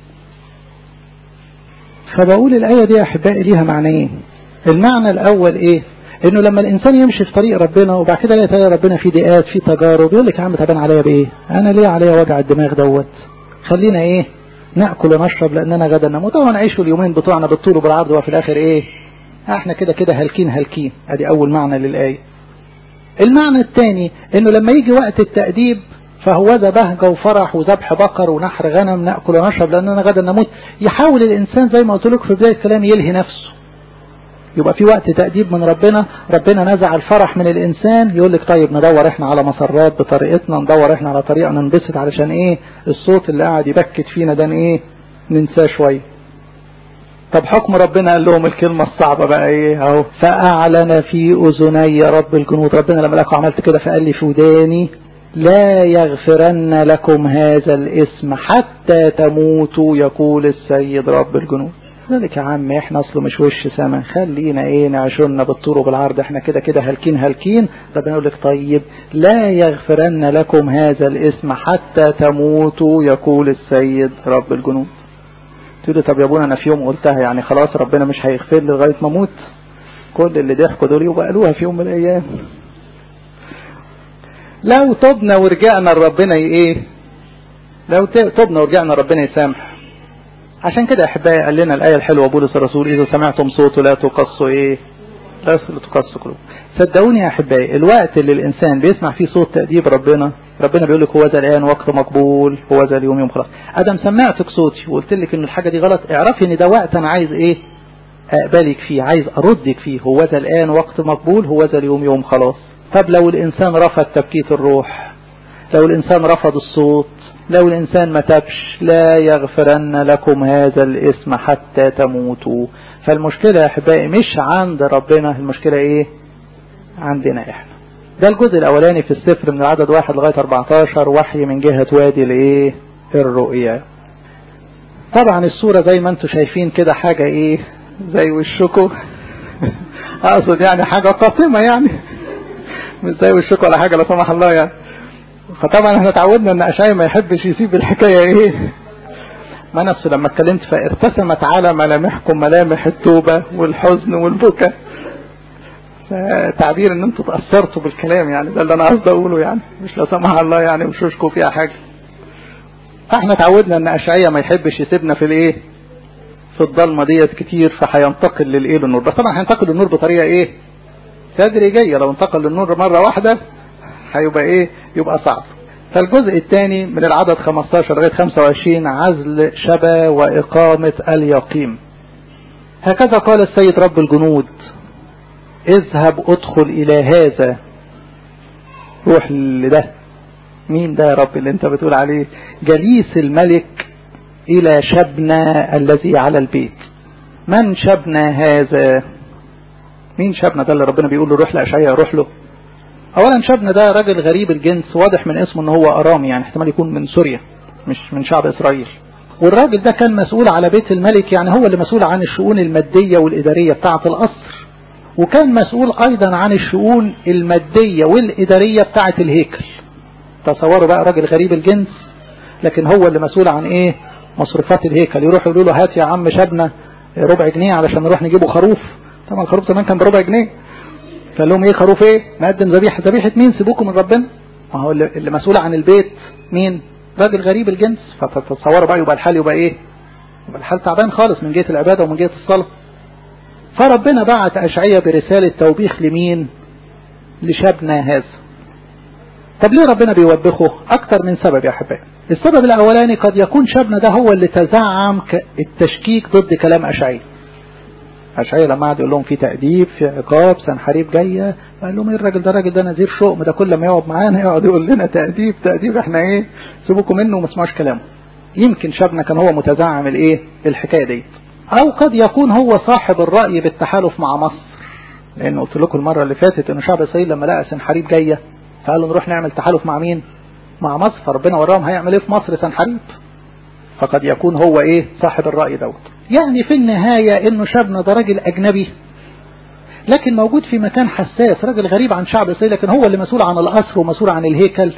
فبقول الايه دي يا احبائي ليها معنيين المعنى الاول ايه انه لما الانسان يمشي في طريق ربنا وبعد كده يلاقي طريق ربنا فيه ضيقات فيه تجارب يقول لك يا عم طب انا عليا بايه انا ليه عليا وجع الدماغ دوت خلينا ايه ناكل ونشرب لاننا غدا نموت ونعيش اليومين بتوعنا بالطول وبالعرض وفي الاخر ايه احنا كده كده هالكين هالكين ادي اول معنى للايه المعنى الثاني انه لما يجي وقت التأديب فهو ذا بهجة وفرح وذبح بقر ونحر غنم نأكل ونشرب لأننا غدا نموت يحاول الإنسان زي ما قلت لكم في بداية الكلام يلهي نفسه يبقى في وقت تأديب من ربنا ربنا نزع الفرح من الإنسان يقول لك طيب ندور احنا على مسرات بطريقتنا ندور احنا على طريقة ننبسط علشان ايه الصوت اللي قاعد يبكت فينا ده ايه ننساه شوية طب حكم ربنا قال لهم الكلمة الصعبة بقى ايه اهو فأعلن في أذني رب الجنود ربنا لما لكم عملت كده فقال لي في وداني لا يغفرن لكم هذا الاسم حتى تموتوا يقول السيد رب الجنود ذلك يا عم احنا اصله مش وش سما خلينا ايه نعشونا بالطول وبالعرض احنا كده كده هالكين هالكين ربنا يقول لك طيب لا يغفرن لكم هذا الاسم حتى تموتوا يقول السيد رب الجنود تقول لي طب يا ابونا انا في يوم قلتها يعني خلاص ربنا مش هيغفر لي لغايه ما اموت كل اللي ضحكوا دول يبقى قالوها في يوم من الايام لو تبنا ورجعنا لربنا ايه لو تبنا ورجعنا ربنا يسامح عشان كده احبائي قال لنا الايه الحلوه بولس الرسول اذا سمعتم صوته لا تقصوا ايه لا تقصوا قلوب صدقوني يا احبائي الوقت اللي الانسان بيسمع فيه صوت تاديب ربنا ربنا بيقول لك هو ذا الان وقت مقبول هو ذا اليوم يوم خلاص ادم سمعتك صوتي وقلت لك ان الحاجه دي غلط اعرفي ان ده وقت انا عايز ايه اقبلك فيه عايز اردك فيه هو ذا الان وقت مقبول هو ذا اليوم يوم خلاص طب لو الانسان رفض تبكيت الروح لو الانسان رفض الصوت لو الإنسان ما تبش لا يغفرن لكم هذا الاسم حتى تموتوا فالمشكلة يا أحبائي مش عند ربنا المشكلة إيه عندنا إحنا ده الجزء الأولاني في السفر من العدد واحد لغاية 14 وحي من جهة وادي الإيه الرؤيا طبعا الصورة زي ما انتم شايفين كده حاجة إيه زي وشكو أقصد يعني حاجة قاتمة يعني مش زي وشكو ولا حاجة لا سمح الله يعني فطبعا احنا اتعودنا ان اشعيا ما يحبش يسيب الحكاية ايه ما نفسه لما اتكلمت فارتسمت على ملامحكم ملامح التوبة والحزن والبكاء فتعبير ان انتوا تأثرتوا بالكلام يعني ده اللي انا قصدي اقوله يعني مش لا سمح الله يعني وشوشكوا فيها حاجة فاحنا اتعودنا ان اشعيا ما يحبش يسيبنا في الايه في الضلمة ديت كتير فهينتقل للايه للنور بس طبعا هينتقل للنور بطريقة ايه تدريجية لو انتقل للنور مرة واحدة هيبقى ايه يبقى صعب فالجزء الثاني من العدد 15 لغاية 25 عزل شبا وإقامة اليقيم هكذا قال السيد رب الجنود اذهب ادخل إلى هذا روح لده مين ده يا رب اللي انت بتقول عليه جليس الملك إلى شبنا الذي على البيت من شبنا هذا مين شبنا ده اللي ربنا بيقول له روح لأشعيا روح له اولا شابنا ده راجل غريب الجنس واضح من اسمه ان هو ارامي يعني احتمال يكون من سوريا مش من شعب اسرائيل والراجل ده كان مسؤول على بيت الملك يعني هو اللي مسؤول عن الشؤون المادية والادارية بتاعة القصر وكان مسؤول ايضا عن الشؤون المادية والادارية بتاعة الهيكل تصوروا بقى راجل غريب الجنس لكن هو اللي مسؤول عن ايه مصروفات الهيكل يروح يقولوا له هات يا عم شابنا ربع جنيه علشان نروح نجيبه خروف طبعا الخروف زمان كان بربع جنيه فقال لهم ايه خروف ايه نقدم ذبيحه ذبيحه مين سيبوكم من ربنا ما هو اللي, اللي مسؤول عن البيت مين راجل غريب الجنس فتتصوروا بقى يبقى الحال يبقى ايه يبقى الحال تعبان خالص من جهه العباده ومن جهه الصلاه فربنا بعت اشعيا برساله توبيخ لمين لشابنا هذا طب ليه ربنا بيوبخه اكتر من سبب يا احبائي السبب الاولاني قد يكون شابنا ده هو اللي تزعم التشكيك ضد كلام اشعيا اشعيا لما قعد يقول لهم في تأديب في عقاب سنحريب جايه قال لهم ايه الراجل ده الراجل ده نذير شؤم ده كل ما يقعد معانا يقعد يقول لنا تأديب تأديب احنا ايه سيبوكم منه وما تسمعوش كلامه يمكن شابنا كان هو متزعم الايه الحكايه دي او قد يكون هو صاحب الرأي بالتحالف مع مصر لان قلت لكم المره اللي فاتت ان شعب اسرائيل لما لقى سنحريب جايه فقالوا نروح نعمل تحالف مع مين مع مصر فربنا وراهم هيعمل ايه في مصر سنحريب فقد يكون هو ايه صاحب الرأي دوت يعني في النهاية انه شابنا ده راجل اجنبي لكن موجود في مكان حساس راجل غريب عن شعب اسرائيل لكن هو اللي مسؤول عن القصر ومسؤول عن الهيكل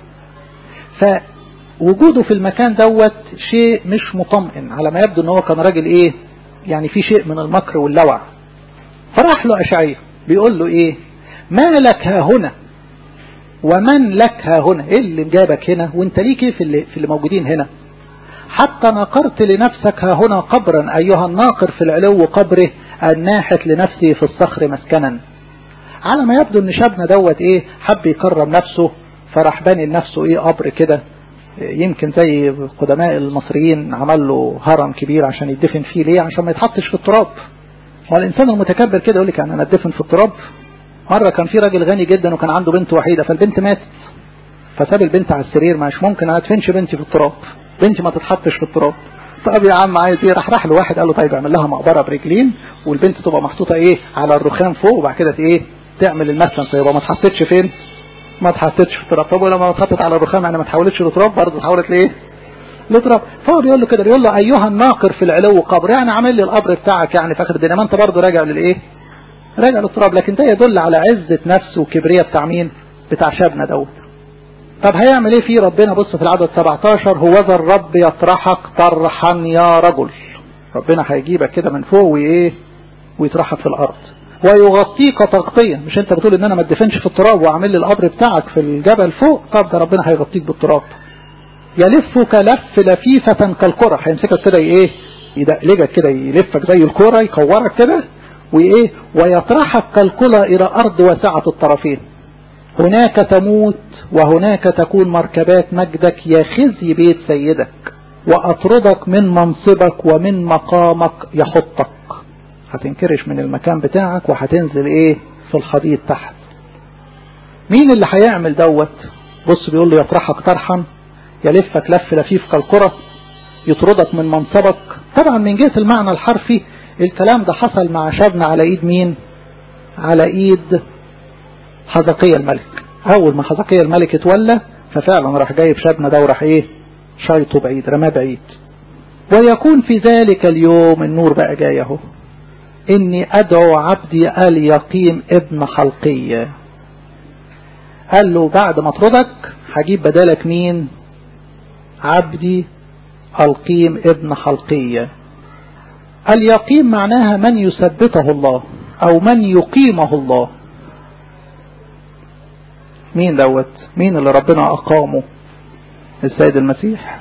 فوجوده في المكان دوت شيء مش مطمئن على ما يبدو ان هو كان راجل ايه يعني في شيء من المكر واللوع فراح له اشعياء بيقول له ايه ما لك ها هنا ومن لك ها هنا ايه اللي جابك هنا وانت ليك ايه في اللي, في اللي موجودين هنا حتى نقرت لنفسك ها هنا قبرا أيها الناقر في العلو قبره الناحت لنفسه في الصخر مسكنا على ما يبدو ان شابنا دوت ايه حب يكرم نفسه فراح باني لنفسه ايه قبر كده يمكن زي قدماء المصريين عمل له هرم كبير عشان يدفن فيه ليه عشان ما يتحطش في التراب هو الانسان المتكبر كده يقول لك يعني انا ادفن في التراب مرة كان في راجل غني جدا وكان عنده بنت وحيدة فالبنت ماتت فساب البنت على السرير مش ممكن انا ادفنش بنتي في التراب بنتي ما تتحطش في التراب طب يا عم عايز ايه راح راح لواحد قال له طيب اعمل لها مقبره برجلين والبنت تبقى محطوطه ايه على الرخام فوق وبعد كده ايه تعمل المسلم فيبقى ما اتحطتش فين ما اتحطتش في التراب طب ولما اتحطت على الرخام يعني ما تحولتش لتراب برضه اتحولت لايه لتراب فهو بيقول له كده بيقول له ايها الناقر في العلو قبر يعني عامل لي القبر بتاعك يعني فاخر الدنيا ما انت برضه راجع للايه راجع للتراب لكن ده يدل على عزه نفس وكبرياء بتاع مين بتاع شابنا دوت طب هيعمل ايه فيه ربنا بص في العدد 17 هو ذا الرب يطرحك طرحا يا رجل ربنا هيجيبك كده من فوق وايه ويطرحك في الارض ويغطيك تغطيه مش انت بتقول ان انا ما ادفنش في التراب واعمل لي القبر بتاعك في الجبل فوق طب ده ربنا هيغطيك بالتراب يلفك لف لفيفة كالكرة هيمسكك كده ايه يدقلجك كده يلفك زي الكرة يكورك كده وايه ويطرحك كالكلى الى ارض واسعة الطرفين هناك تموت وهناك تكون مركبات مجدك يا خزي بيت سيدك وأطردك من منصبك ومن مقامك يحطك هتنكرش من المكان بتاعك وهتنزل ايه في الحضيض تحت مين اللي هيعمل دوت بص بيقول له يطرحك طرحا يلفك لف لفيف كالكرة يطردك من منصبك طبعا من جهة المعنى الحرفي الكلام ده حصل مع شابنا على ايد مين على ايد حزقية الملك اول ما حزقية الملك اتولى ففعلا راح جايب شابنا ده وراح ايه شايطه بعيد رماه بعيد ويكون في ذلك اليوم النور بقى جاي اهو اني ادعو عبدي ال يقيم ابن حلقية قال له بعد ما اطردك هجيب بدالك مين عبدي القيم ابن حلقية اليقيم معناها من يثبته الله او من يقيمه الله مين دوت مين اللي ربنا اقامه السيد المسيح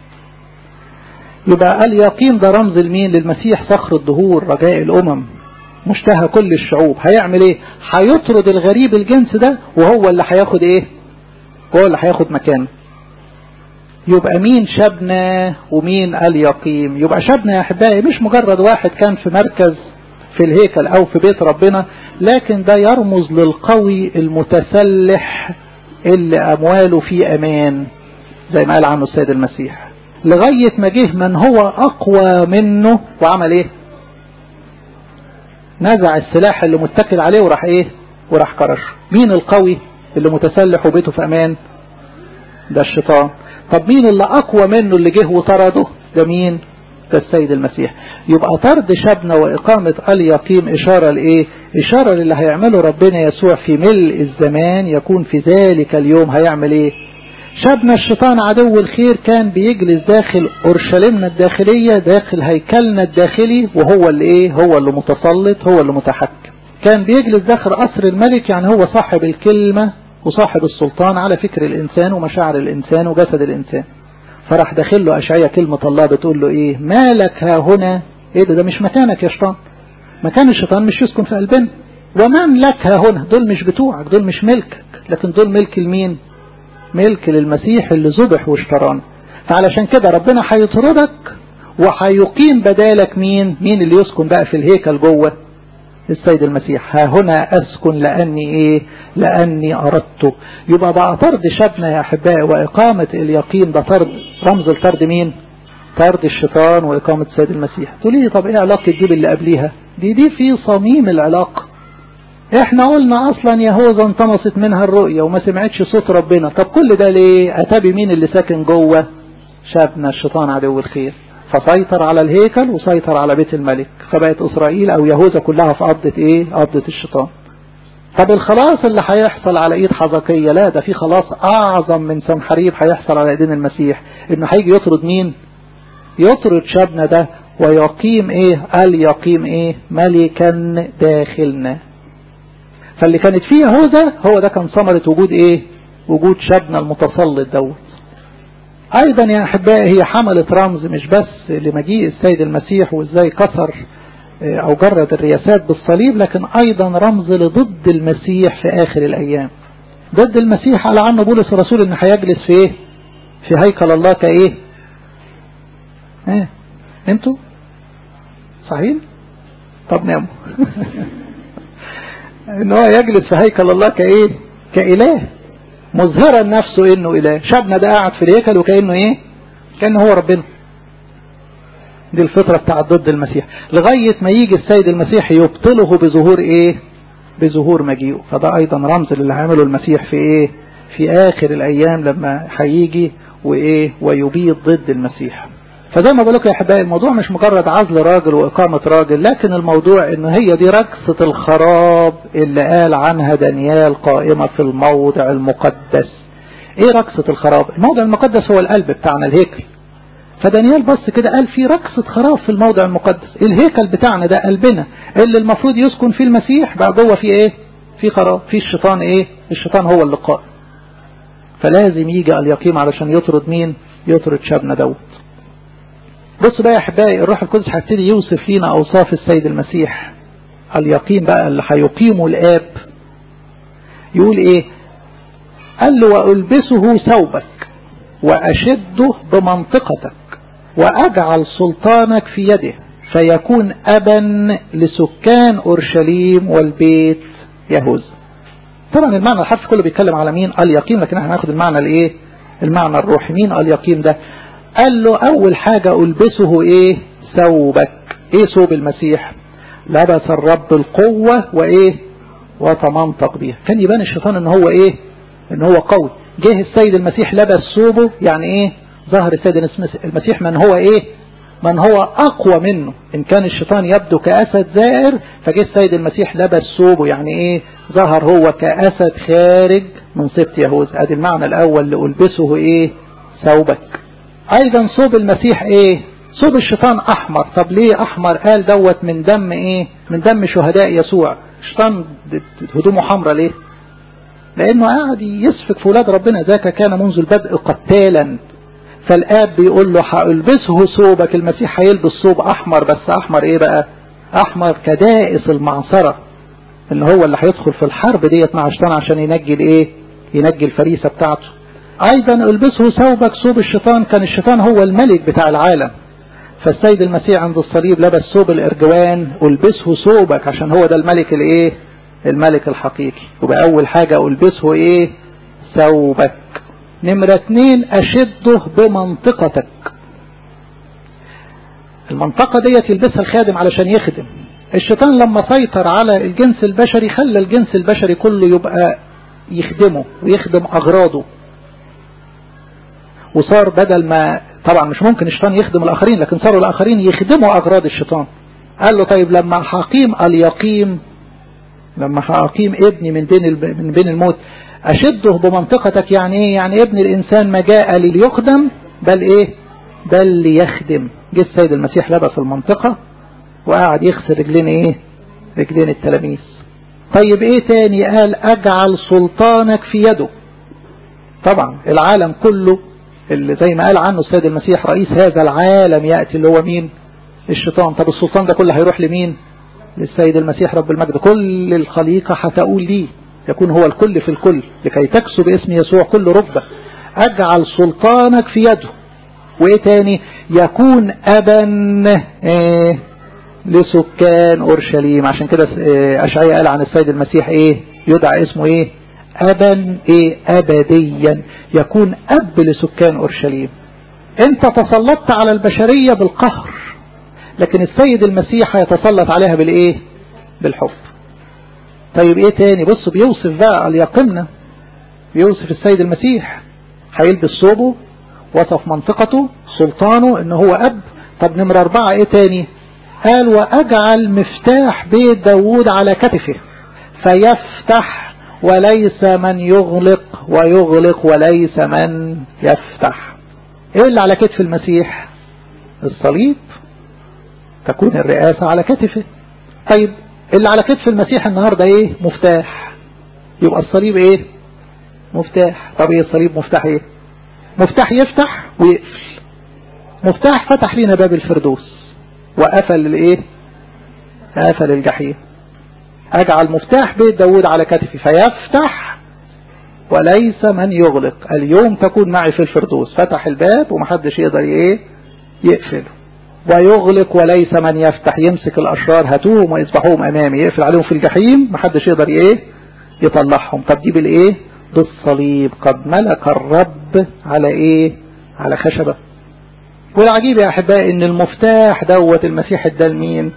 يبقى اليقين ده رمز لمين للمسيح صخر الدهور رجاء الامم مشتهى كل الشعوب هيعمل ايه هيطرد الغريب الجنس ده وهو اللي هياخد ايه هو اللي هياخد مكانه يبقى مين شبنا ومين اليقيم يبقى شبنا يا احبائي مش مجرد واحد كان في مركز في الهيكل او في بيت ربنا لكن ده يرمز للقوي المتسلح اللي امواله في امان زي ما قال عنه السيد المسيح لغاية ما جه من هو اقوى منه وعمل ايه نزع السلاح اللي متكل عليه وراح ايه وراح كرش مين القوي اللي متسلح وبيته في امان ده الشيطان طب مين اللي اقوى منه اللي جه وطرده ده مين ده السيد المسيح يبقى طرد شبنا وإقامة اليقيم إشارة لإيه إشارة للي هيعمله ربنا يسوع في ملء الزمان يكون في ذلك اليوم هيعمل إيه شبنا الشيطان عدو الخير كان بيجلس داخل أورشليمنا الداخلية داخل هيكلنا الداخلي وهو اللي إيه هو اللي متسلط هو اللي متحكم كان بيجلس داخل قصر الملك يعني هو صاحب الكلمة وصاحب السلطان على فكر الإنسان ومشاعر الإنسان وجسد الإنسان فراح داخل له أشعية كلمة الله بتقول له إيه مالك ها هنا إيه ده ده مش مكانك يا شيطان مكان الشيطان مش يسكن في قلبنا ومن لك ها هنا دول مش بتوعك دول مش ملكك لكن دول ملك لمين ملك للمسيح اللي ذبح واشترانا فعلشان كده ربنا هيطردك وهيقيم بدالك مين مين اللي يسكن بقى في الهيكل جوه السيد المسيح ها هنا أسكن لأني إيه لأني أردته يبقى بقى طرد شبنا يا أحبائي وإقامة اليقين ده طرد رمز الطرد مين طرد الشيطان وإقامة السيد المسيح تقول لي طب إيه علاقة دي باللي قبليها دي دي في صميم العلاقة احنا قلنا اصلا يهوذا انطمست منها الرؤية وما سمعتش صوت ربنا طب كل ده ليه اتابي مين اللي ساكن جوه شافنا الشيطان عدو الخير فسيطر على الهيكل وسيطر على بيت الملك فبقت اسرائيل او يهوذا كلها في قبضة ايه قبضة الشيطان طب الخلاص اللي هيحصل على ايد حزقية لا ده في خلاص اعظم من سنحريب هيحصل على ايدين المسيح انه هيجي يطرد مين يطرد شابنا ده ويقيم ايه قال يقيم ايه ملكا داخلنا فاللي كانت فيه يهوذا هو ده كان ثمرة وجود ايه وجود شابنا المتسلط دوت ايضا يا احبائي هي حملت رمز مش بس لمجيء السيد المسيح وازاي كسر او جرد الرياسات بالصليب لكن ايضا رمز لضد المسيح في اخر الايام ضد المسيح على عنه بولس الرسول ان هيجلس في ايه في هيكل الله كايه ايه انتوا صحيح طب ناموا ان هو يجلس في هيكل الله كايه كاله مظهرا نفسه انه اله شابنا ده قاعد في الهيكل وكانه ايه كانه هو ربنا دي الفطرة بتاعت ضد المسيح لغاية ما يجي السيد المسيح يبطله بظهور ايه بظهور مجيئه فده ايضا رمز اللي عمله المسيح في ايه في اخر الايام لما هيجي وايه ويبيض ضد المسيح فزي ما بقول لكم يا احبائي الموضوع مش مجرد عزل راجل واقامه راجل لكن الموضوع ان هي دي ركسه الخراب اللي قال عنها دانيال قائمه في الموضع المقدس ايه ركسه الخراب الموضع المقدس هو القلب بتاعنا الهيكل فدانيال بص كده قال في ركسه خراب في الموضع المقدس الهيكل بتاعنا ده قلبنا اللي المفروض يسكن فيه المسيح بقى جوه فيه ايه في خراب في الشيطان ايه الشيطان هو اللي قائم فلازم يجي اليقيم علشان يطرد مين يطرد شابنا دوت بصوا بقى يا احبائي الروح القدس هيبتدي يوصف لينا اوصاف السيد المسيح اليقين بقى اللي هيقيمه الاب يقول ايه قال له والبسه ثوبك واشده بمنطقتك واجعل سلطانك في يده فيكون ابا لسكان اورشليم والبيت يهوذا طبعا المعنى الحرفي كله بيتكلم على مين اليقين لكن احنا هناخد المعنى الايه المعنى الروحي مين اليقين ده قال له اول حاجة البسه ايه ثوبك ايه ثوب المسيح لبس الرب القوة وايه وتمنطق بيها كان يبان الشيطان ان هو ايه ان هو قوي جه السيد المسيح لبس ثوبه يعني ايه ظهر السيد المسيح من هو ايه من هو اقوى منه ان كان الشيطان يبدو كاسد زائر فجه السيد المسيح لبس ثوبه يعني ايه ظهر هو كاسد خارج من سبط يهوذا ادي المعنى الاول لألبسه ايه ثوبك ايضا صوب المسيح ايه صوب الشيطان احمر طب ليه احمر قال دوت من دم ايه من دم شهداء يسوع الشيطان هدومه حمراء ليه لانه قاعد يسفك في ولاد ربنا ذاك كان منذ البدء قتالا فالاب بيقول له هالبسه ثوبك المسيح هيلبس ثوب احمر بس احمر ايه بقى احمر كدائس المعصرة اللي هو اللي هيدخل في الحرب ديت مع الشيطان عشان ينجي الايه ينجي الفريسة بتاعته ايضا البسه ثوبك ثوب الشيطان كان الشيطان هو الملك بتاع العالم فالسيد المسيح عند الصليب لبس ثوب الارجوان البسه ثوبك عشان هو ده الملك الايه الملك الحقيقي يبقى اول حاجة البسه ايه ثوبك نمرة اتنين اشده بمنطقتك المنطقة ديت يلبسها الخادم علشان يخدم الشيطان لما سيطر على الجنس البشري خلى الجنس البشري كله يبقى يخدمه ويخدم اغراضه وصار بدل ما طبعا مش ممكن الشيطان يخدم الاخرين لكن صاروا الاخرين يخدموا اغراض الشيطان قال له طيب لما هقيم اليقيم لما هقيم ابني من بين من بين الموت اشده بمنطقتك يعني ايه يعني ابن الانسان ما جاء ليخدم بل ايه بل ليخدم جه السيد المسيح لبس المنطقة وقعد يغسل رجلين ايه رجلين التلاميذ طيب ايه تاني قال اجعل سلطانك في يده طبعا العالم كله اللي زي ما قال عنه السيد المسيح رئيس هذا العالم يأتي اللي هو مين الشيطان طب السلطان ده كله هيروح لمين للسيد المسيح رب المجد كل الخليقة هتقول ليه يكون هو الكل في الكل لكي تكسب اسم يسوع كل ربة اجعل سلطانك في يده وايه تاني يكون ابا إيه لسكان اورشليم عشان كده اشعياء قال عن السيد المسيح ايه يدعى اسمه ايه ابا ايه ابديا يكون اب لسكان اورشليم انت تسلطت على البشرية بالقهر لكن السيد المسيح يتسلط عليها بالايه بالحب طيب ايه تاني بص بيوصف بقى اليقمنا بيوصف السيد المسيح هيلبس صوبه وصف منطقته سلطانه ان هو اب طب نمرة اربعة ايه تاني قال واجعل مفتاح بيت داود على كتفه فيفتح وليس من يغلق ويغلق وليس من يفتح ايه اللي على كتف المسيح الصليب تكون الرئاسة على كتفه طيب اللي على كتف المسيح النهاردة ايه مفتاح يبقى الصليب ايه مفتاح طب ايه الصليب مفتاح ايه مفتاح يفتح ويقفل مفتاح فتح لنا باب الفردوس وقفل الايه قفل الجحيم اجعل مفتاح بيت داود على كتفي فيفتح وليس من يغلق اليوم تكون معي في الفردوس فتح الباب ومحدش يقدر ايه يقفله ويغلق وليس من يفتح يمسك الاشرار هاتوهم ويذبحوهم امامي يقفل عليهم في الجحيم محدش يقدر ايه يطلعهم طب دي بالايه بالصليب قد ملك الرب على ايه على خشبه والعجيب يا احبائي ان المفتاح دوت المسيح ادى لمين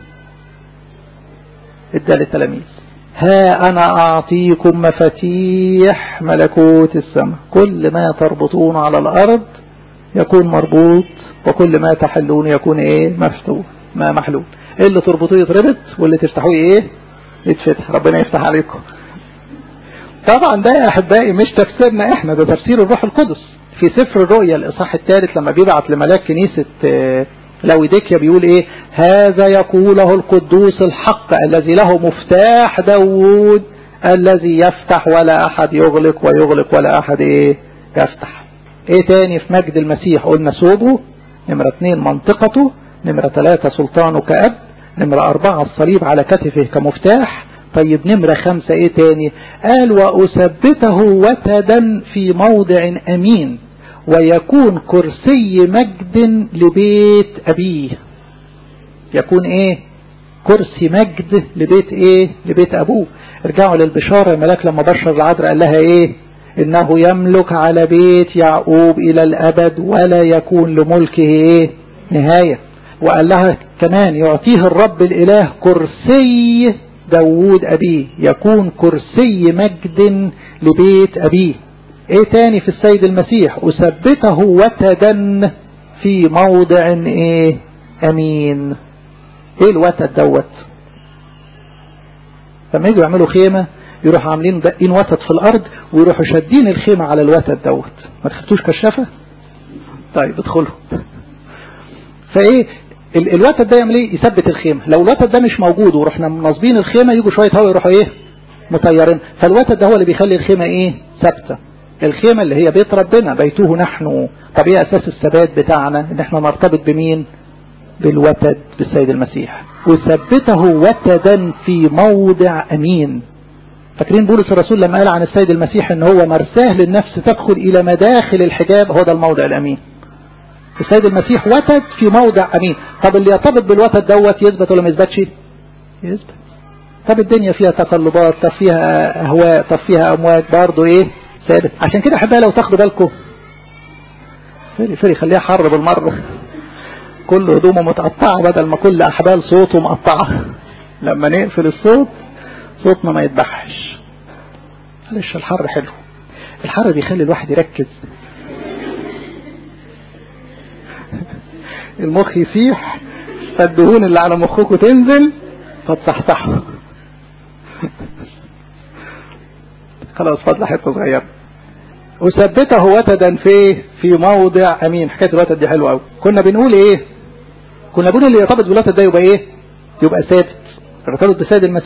ادى للتلاميذ ها انا اعطيكم مفاتيح ملكوت السماء كل ما تربطون على الارض يكون مربوط وكل ما تحلون يكون ايه مفتوح ما محلول اللي تربطوه يتربط واللي تفتحوه ايه يتفتح ربنا يفتح عليكم طبعا ده يا احبائي مش تفسيرنا احنا ده تفسير الروح القدس في سفر الرؤيا الاصحاح الثالث لما بيبعت لملاك كنيسة لويديكيا بيقول ايه هذا يقوله القدوس الحق الذي له مفتاح داود الذي يفتح ولا احد يغلق ويغلق ولا احد ايه يفتح ايه تاني في مجد المسيح قلنا سوبه نمرة اثنين منطقته نمرة ثلاثة سلطانه كأب نمرة أربعة الصليب على كتفه كمفتاح طيب نمرة خمسة ايه تاني قال وأثبته وتدا في موضع أمين ويكون كرسي مجد لبيت أبيه يكون ايه كرسي مجد لبيت ايه لبيت أبوه ارجعوا للبشارة الملاك لما بشر العذراء قال لها ايه انه يملك على بيت يعقوب الى الابد ولا يكون لملكه ايه نهاية وقال لها كمان يعطيه الرب الاله كرسي داود أبيه يكون كرسي مجد لبيت أبيه ايه تاني في السيد المسيح أثبته وتدا في موضع ايه امين ايه الوتد دوت لما يجوا يعملوا خيمة يروحوا عاملين دقين وتد في الارض ويروحوا شادين الخيمة على الوتد دوت ما تخدتوش كشافة طيب ادخلوا فايه الوتد ده يعمل ايه يثبت الخيمة لو الوتد ده مش موجود ورحنا منصبين الخيمة يجوا شوية هوا يروحوا ايه مطيرين فالوتد ده هو اللي بيخلي الخيمة ايه ثابتة الخيمة اللي هي بيت ربنا بيته نحن طب ايه اساس الثبات بتاعنا ان احنا نرتبط بمين بالوتد بالسيد المسيح وثبته وتدا في موضع امين فاكرين بولس الرسول لما قال عن السيد المسيح ان هو مرساه للنفس تدخل الى مداخل الحجاب هو ده الموضع الامين السيد المسيح وتد في موضع امين طب اللي يرتبط بالوتد دوت يثبت ولا ما يثبتش يثبت طب الدنيا فيها تقلبات طب فيها اهواء طب فيها امواج برضه ايه ثابت عشان كده احبها لو تاخدوا بالكم فري فري خليها حر بالمره كل هدومه متقطعه بدل ما كل احبال صوته مقطعه لما نقفل الصوت صوتنا ما يتبحش معلش الحر حلو الحر بيخلي الواحد يركز المخ يسيح فالدهون اللي على مخكم تنزل فتصحصحوا خلاص فضل حته صغيره وثبته وتدا في في موضع امين حكايه الوتد دي حلوه قوي كنا بنقول ايه كنا بنقول اللي يرتبط بالوتد ده يبقى ايه يبقى ثابت يرتبط بالسيد المسيح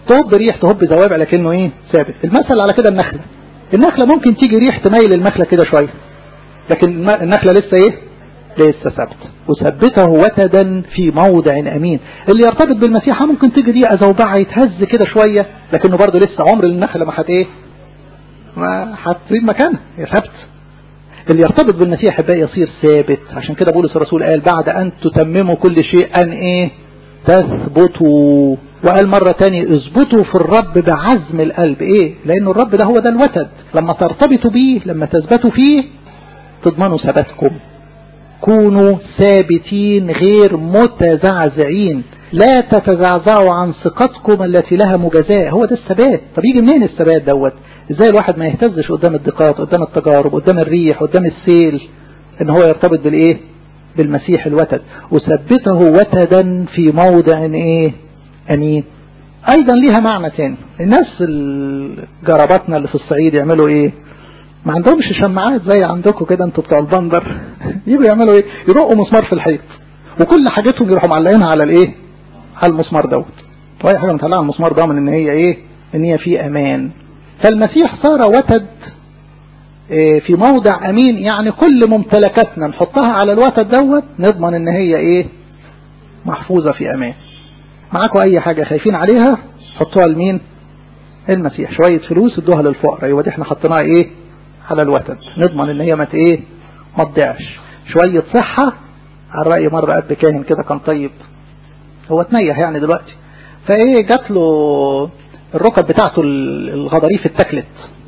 تهب ريح تهب زوابع لكنه ايه ثابت المثل على كده النخلة النخلة ممكن تيجي ريح تميل المخلة كده شوية لكن النخلة لسه ايه لسه ثابت وثبته وتدا في موضع امين اللي يرتبط بالمسيح ممكن تيجي ريقه زوبعه يتهز كده شويه لكنه برضه لسه عمر النخله ما هت ايه ما هتسيب مكانها هي ثابت اللي يرتبط بالمسيح يبقى يصير ثابت عشان كده بولس الرسول قال بعد ان تتمموا كل شيء ان ايه تثبتوا وقال مرة تاني اثبتوا في الرب بعزم القلب ايه لان الرب ده هو ده الوتد لما ترتبطوا بيه لما تثبتوا فيه تضمنوا ثباتكم كونوا ثابتين غير متزعزعين لا تتزعزعوا عن ثقتكم التي لها مجازاة هو ده الثبات طب يجي منين الثبات دوت ازاي الواحد ما يهتزش قدام الضيقات قدام التجارب قدام الريح قدام السيل ان هو يرتبط بالايه بالمسيح الوتد وثبته وتدا في موضع ايه امين ايضا ليها معنى تاني الناس جرباتنا اللي في الصعيد يعملوا ايه ما عندهمش شماعات زي عندكم كده انتوا بتوع البندر يجوا يعملوا ايه يرقوا مسمار في الحيط وكل حاجتهم يروحوا معلقينها على الايه على المسمار دوت واي حاجه متعلقه على المسمار ضامن ان هي ايه ان هي في امان فالمسيح صار وتد في موضع امين يعني كل ممتلكاتنا نحطها على الوتد دوت نضمن ان هي ايه محفوظه في امان معاكم اي حاجه خايفين عليها حطوها لمين المسيح شويه فلوس ادوها للفقراء يبقى دي احنا حطيناها ايه على الوتد نضمن ان هي ما ايه ما تضيعش شويه صحه على راي مره اب كاهن كده كان طيب هو تنيح يعني دلوقتي فايه جات له الركب بتاعته الغضاريف اتكلت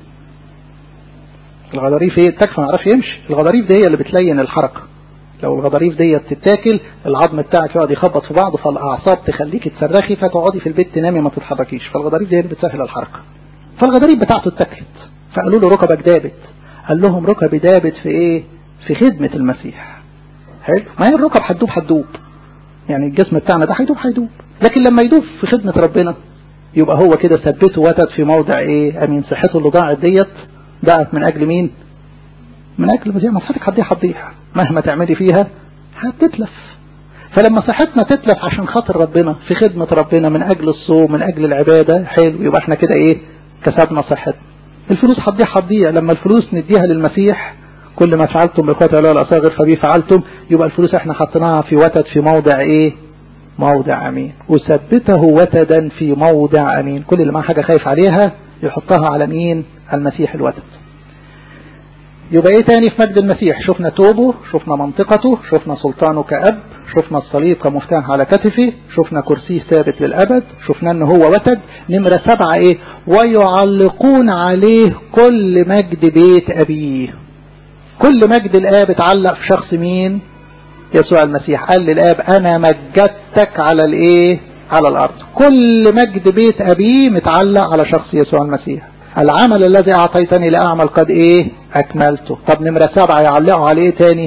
الغضاريف ايه التكفى ما يعرفش يمشي الغضاريف دي هي اللي بتلين الحركه لو الغضاريف دي تتاكل العظم بتاعك يقعد يخبط في بعضه فالاعصاب تخليك تصرخي فتقعدي في البيت تنامي ما تتحركيش فالغضاريف دي هي اللي بتسهل الحركه فالغضاريف بتاعته اتكلت فقالوا له ركبك دابت قال لهم ركبي دابت في ايه في خدمه المسيح حلو ما هي الركب هتدوب هتدوب يعني الجسم بتاعنا ده هيدوب هيدوب لكن لما يدوب في خدمه ربنا يبقى هو كده ثبته وتد في موضع ايه امين صحته اللي ضاعت ديت ضاعت من اجل مين من اجل المسيح ما صحتك هتضيع هتضيع مهما تعملي فيها هتتلف فلما صحتنا تتلف عشان خاطر ربنا في خدمة ربنا من اجل الصوم من اجل العبادة حلو يبقى احنا كده ايه كسبنا صحتنا الفلوس هتضيع هتضيع لما الفلوس نديها للمسيح كل ما فعلتم باخواتي الاولى الاصاغر فبي فعلتم يبقى الفلوس احنا حطيناها في وتد في موضع ايه موضع امين وثبته وتدا في موضع امين كل اللي معاه حاجه خايف عليها يحطها على مين المسيح الوتد يبقى ايه تاني في مجد المسيح شفنا توبه شفنا منطقته شفنا سلطانه كأب شفنا الصليب كمفتاح على كتفه شفنا كرسيه ثابت للأبد شفنا ان هو وتد نمرة سبعة ايه ويعلقون عليه كل مجد بيت أبيه كل مجد الآب اتعلق في شخص مين يسوع المسيح قال للآب أنا مجدتك على الإيه على الأرض كل مجد بيت أبيه متعلق على شخص يسوع المسيح العمل الذي أعطيتني لأعمل قد إيه أكملته طب نمرة سبعة يعلقوا عليه تاني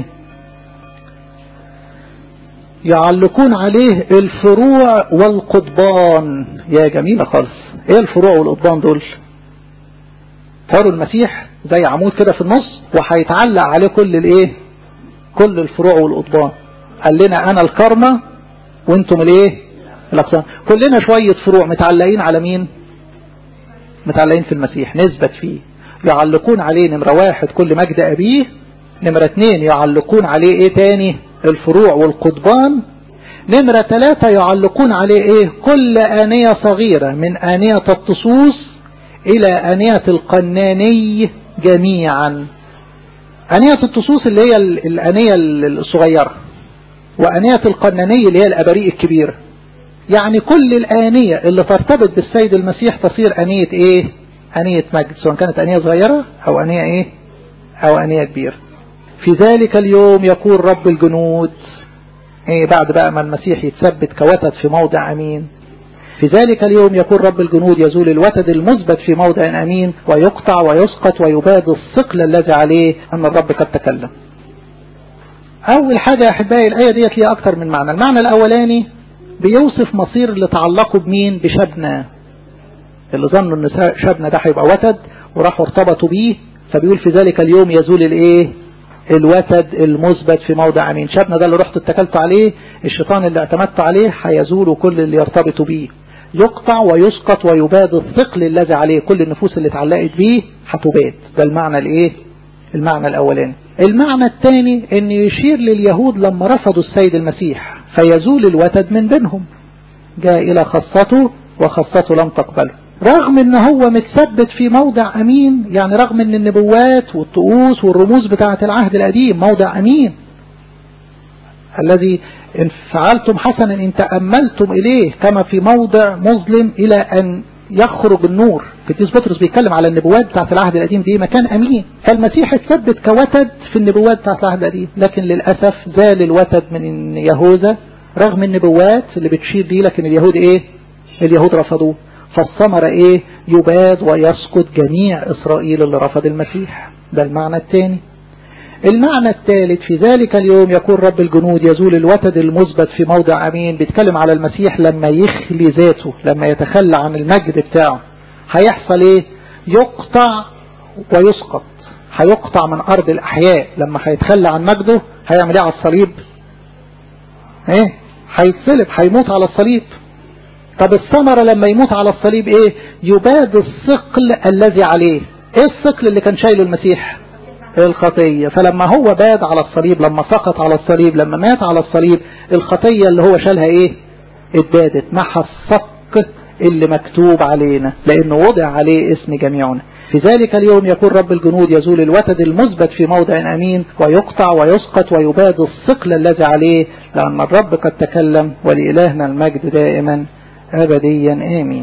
يعلقون عليه الفروع والقضبان يا جميلة خالص ايه الفروع والقضبان دول تروا المسيح زي عمود كده في النص وهيتعلق عليه كل الايه كل الفروع والقضبان قال لنا انا الكرمة وانتم الايه الاقسام كلنا شوية فروع متعلقين على مين متعلقين في المسيح نثبت فيه يعلقون عليه نمرة واحد كل مجد أبيه نمرة اثنين يعلقون عليه ايه تاني الفروع والقضبان نمرة ثلاثة يعلقون عليه ايه كل آنية صغيرة من آنية الطصوص إلى آنية القناني جميعا آنية الطصوص اللي هي الآنية الصغيرة وآنية القناني اللي هي الأبريق الكبيرة يعني كل الآنية اللي ترتبط بالسيد المسيح تصير آنية ايه آنية مجد سواء كانت آنية صغيرة أو آنية ايه أو آنية كبيرة في ذلك اليوم يقول رب الجنود ايه بعد بقى ما المسيح يتثبت كوتد في موضع أمين في ذلك اليوم يقول رب الجنود يزول الوتد المثبت في موضع أمين ويقطع ويسقط ويباد الثقل الذي عليه أن الرب قد تكلم أول حاجة يا أحبائي الآية ديت ليها أكتر من معنى المعنى الأولاني بيوصف مصير اللي تعلقوا بمين بشبنة اللي ظنوا ان شبنة ده هيبقى وتد وراحوا ارتبطوا بيه فبيقول في ذلك اليوم يزول الايه الوتد المثبت في موضع امين شبنة ده اللي رحت اتكلت عليه الشيطان اللي اعتمدت عليه هيزول كل اللي يرتبطوا بيه يقطع ويسقط ويباد الثقل الذي عليه كل النفوس اللي اتعلقت بيه هتباد ده المعنى الايه المعنى الاولاني المعنى الثاني ان يشير لليهود لما رفضوا السيد المسيح فيزول الوتد من بينهم جاء الى خاصته وخاصته لم تقبله رغم ان هو متثبت في موضع امين يعني رغم ان النبوات والطقوس والرموز بتاعة العهد القديم موضع امين الذي إن فعلتم حسنا إن تأملتم إليه كما في موضع مظلم إلى أن يخرج النور قديس بطرس بيتكلم على النبوات بتاعت العهد القديم دي مكان أمين فالمسيح اتثبت كوتد في النبوات بتاعت العهد القديم لكن للأسف زال الوتد من يهوذا رغم النبوات اللي بتشير دي لكن اليهود ايه اليهود رفضوه فالثمرة ايه يباد ويسقط جميع اسرائيل اللي رفض المسيح ده المعنى الثاني المعنى الثالث في ذلك اليوم يقول رب الجنود يزول الوتد المثبت في موضع أمين بيتكلم على المسيح لما يخلي ذاته لما يتخلى عن المجد بتاعه هيحصل ايه يقطع ويسقط هيقطع من أرض الأحياء لما هيتخلى عن مجده هيعمل ايه على الصليب ايه هيتصلب هيموت على الصليب طب الثمرة لما يموت على الصليب ايه يباد الثقل الذي عليه ايه الثقل اللي كان شايله المسيح الخطية فلما هو باد على الصليب لما سقط على الصليب لما مات على الصليب الخطية اللي هو شالها ايه اتبادت محى الصك اللي مكتوب علينا لانه وضع عليه اسم جميعنا في ذلك اليوم يكون رب الجنود يزول الوتد المثبت في موضع أمين ويقطع ويسقط ويباد الثقل الذي عليه لأن الرب قد تكلم ولإلهنا المجد دائما أبديا آمين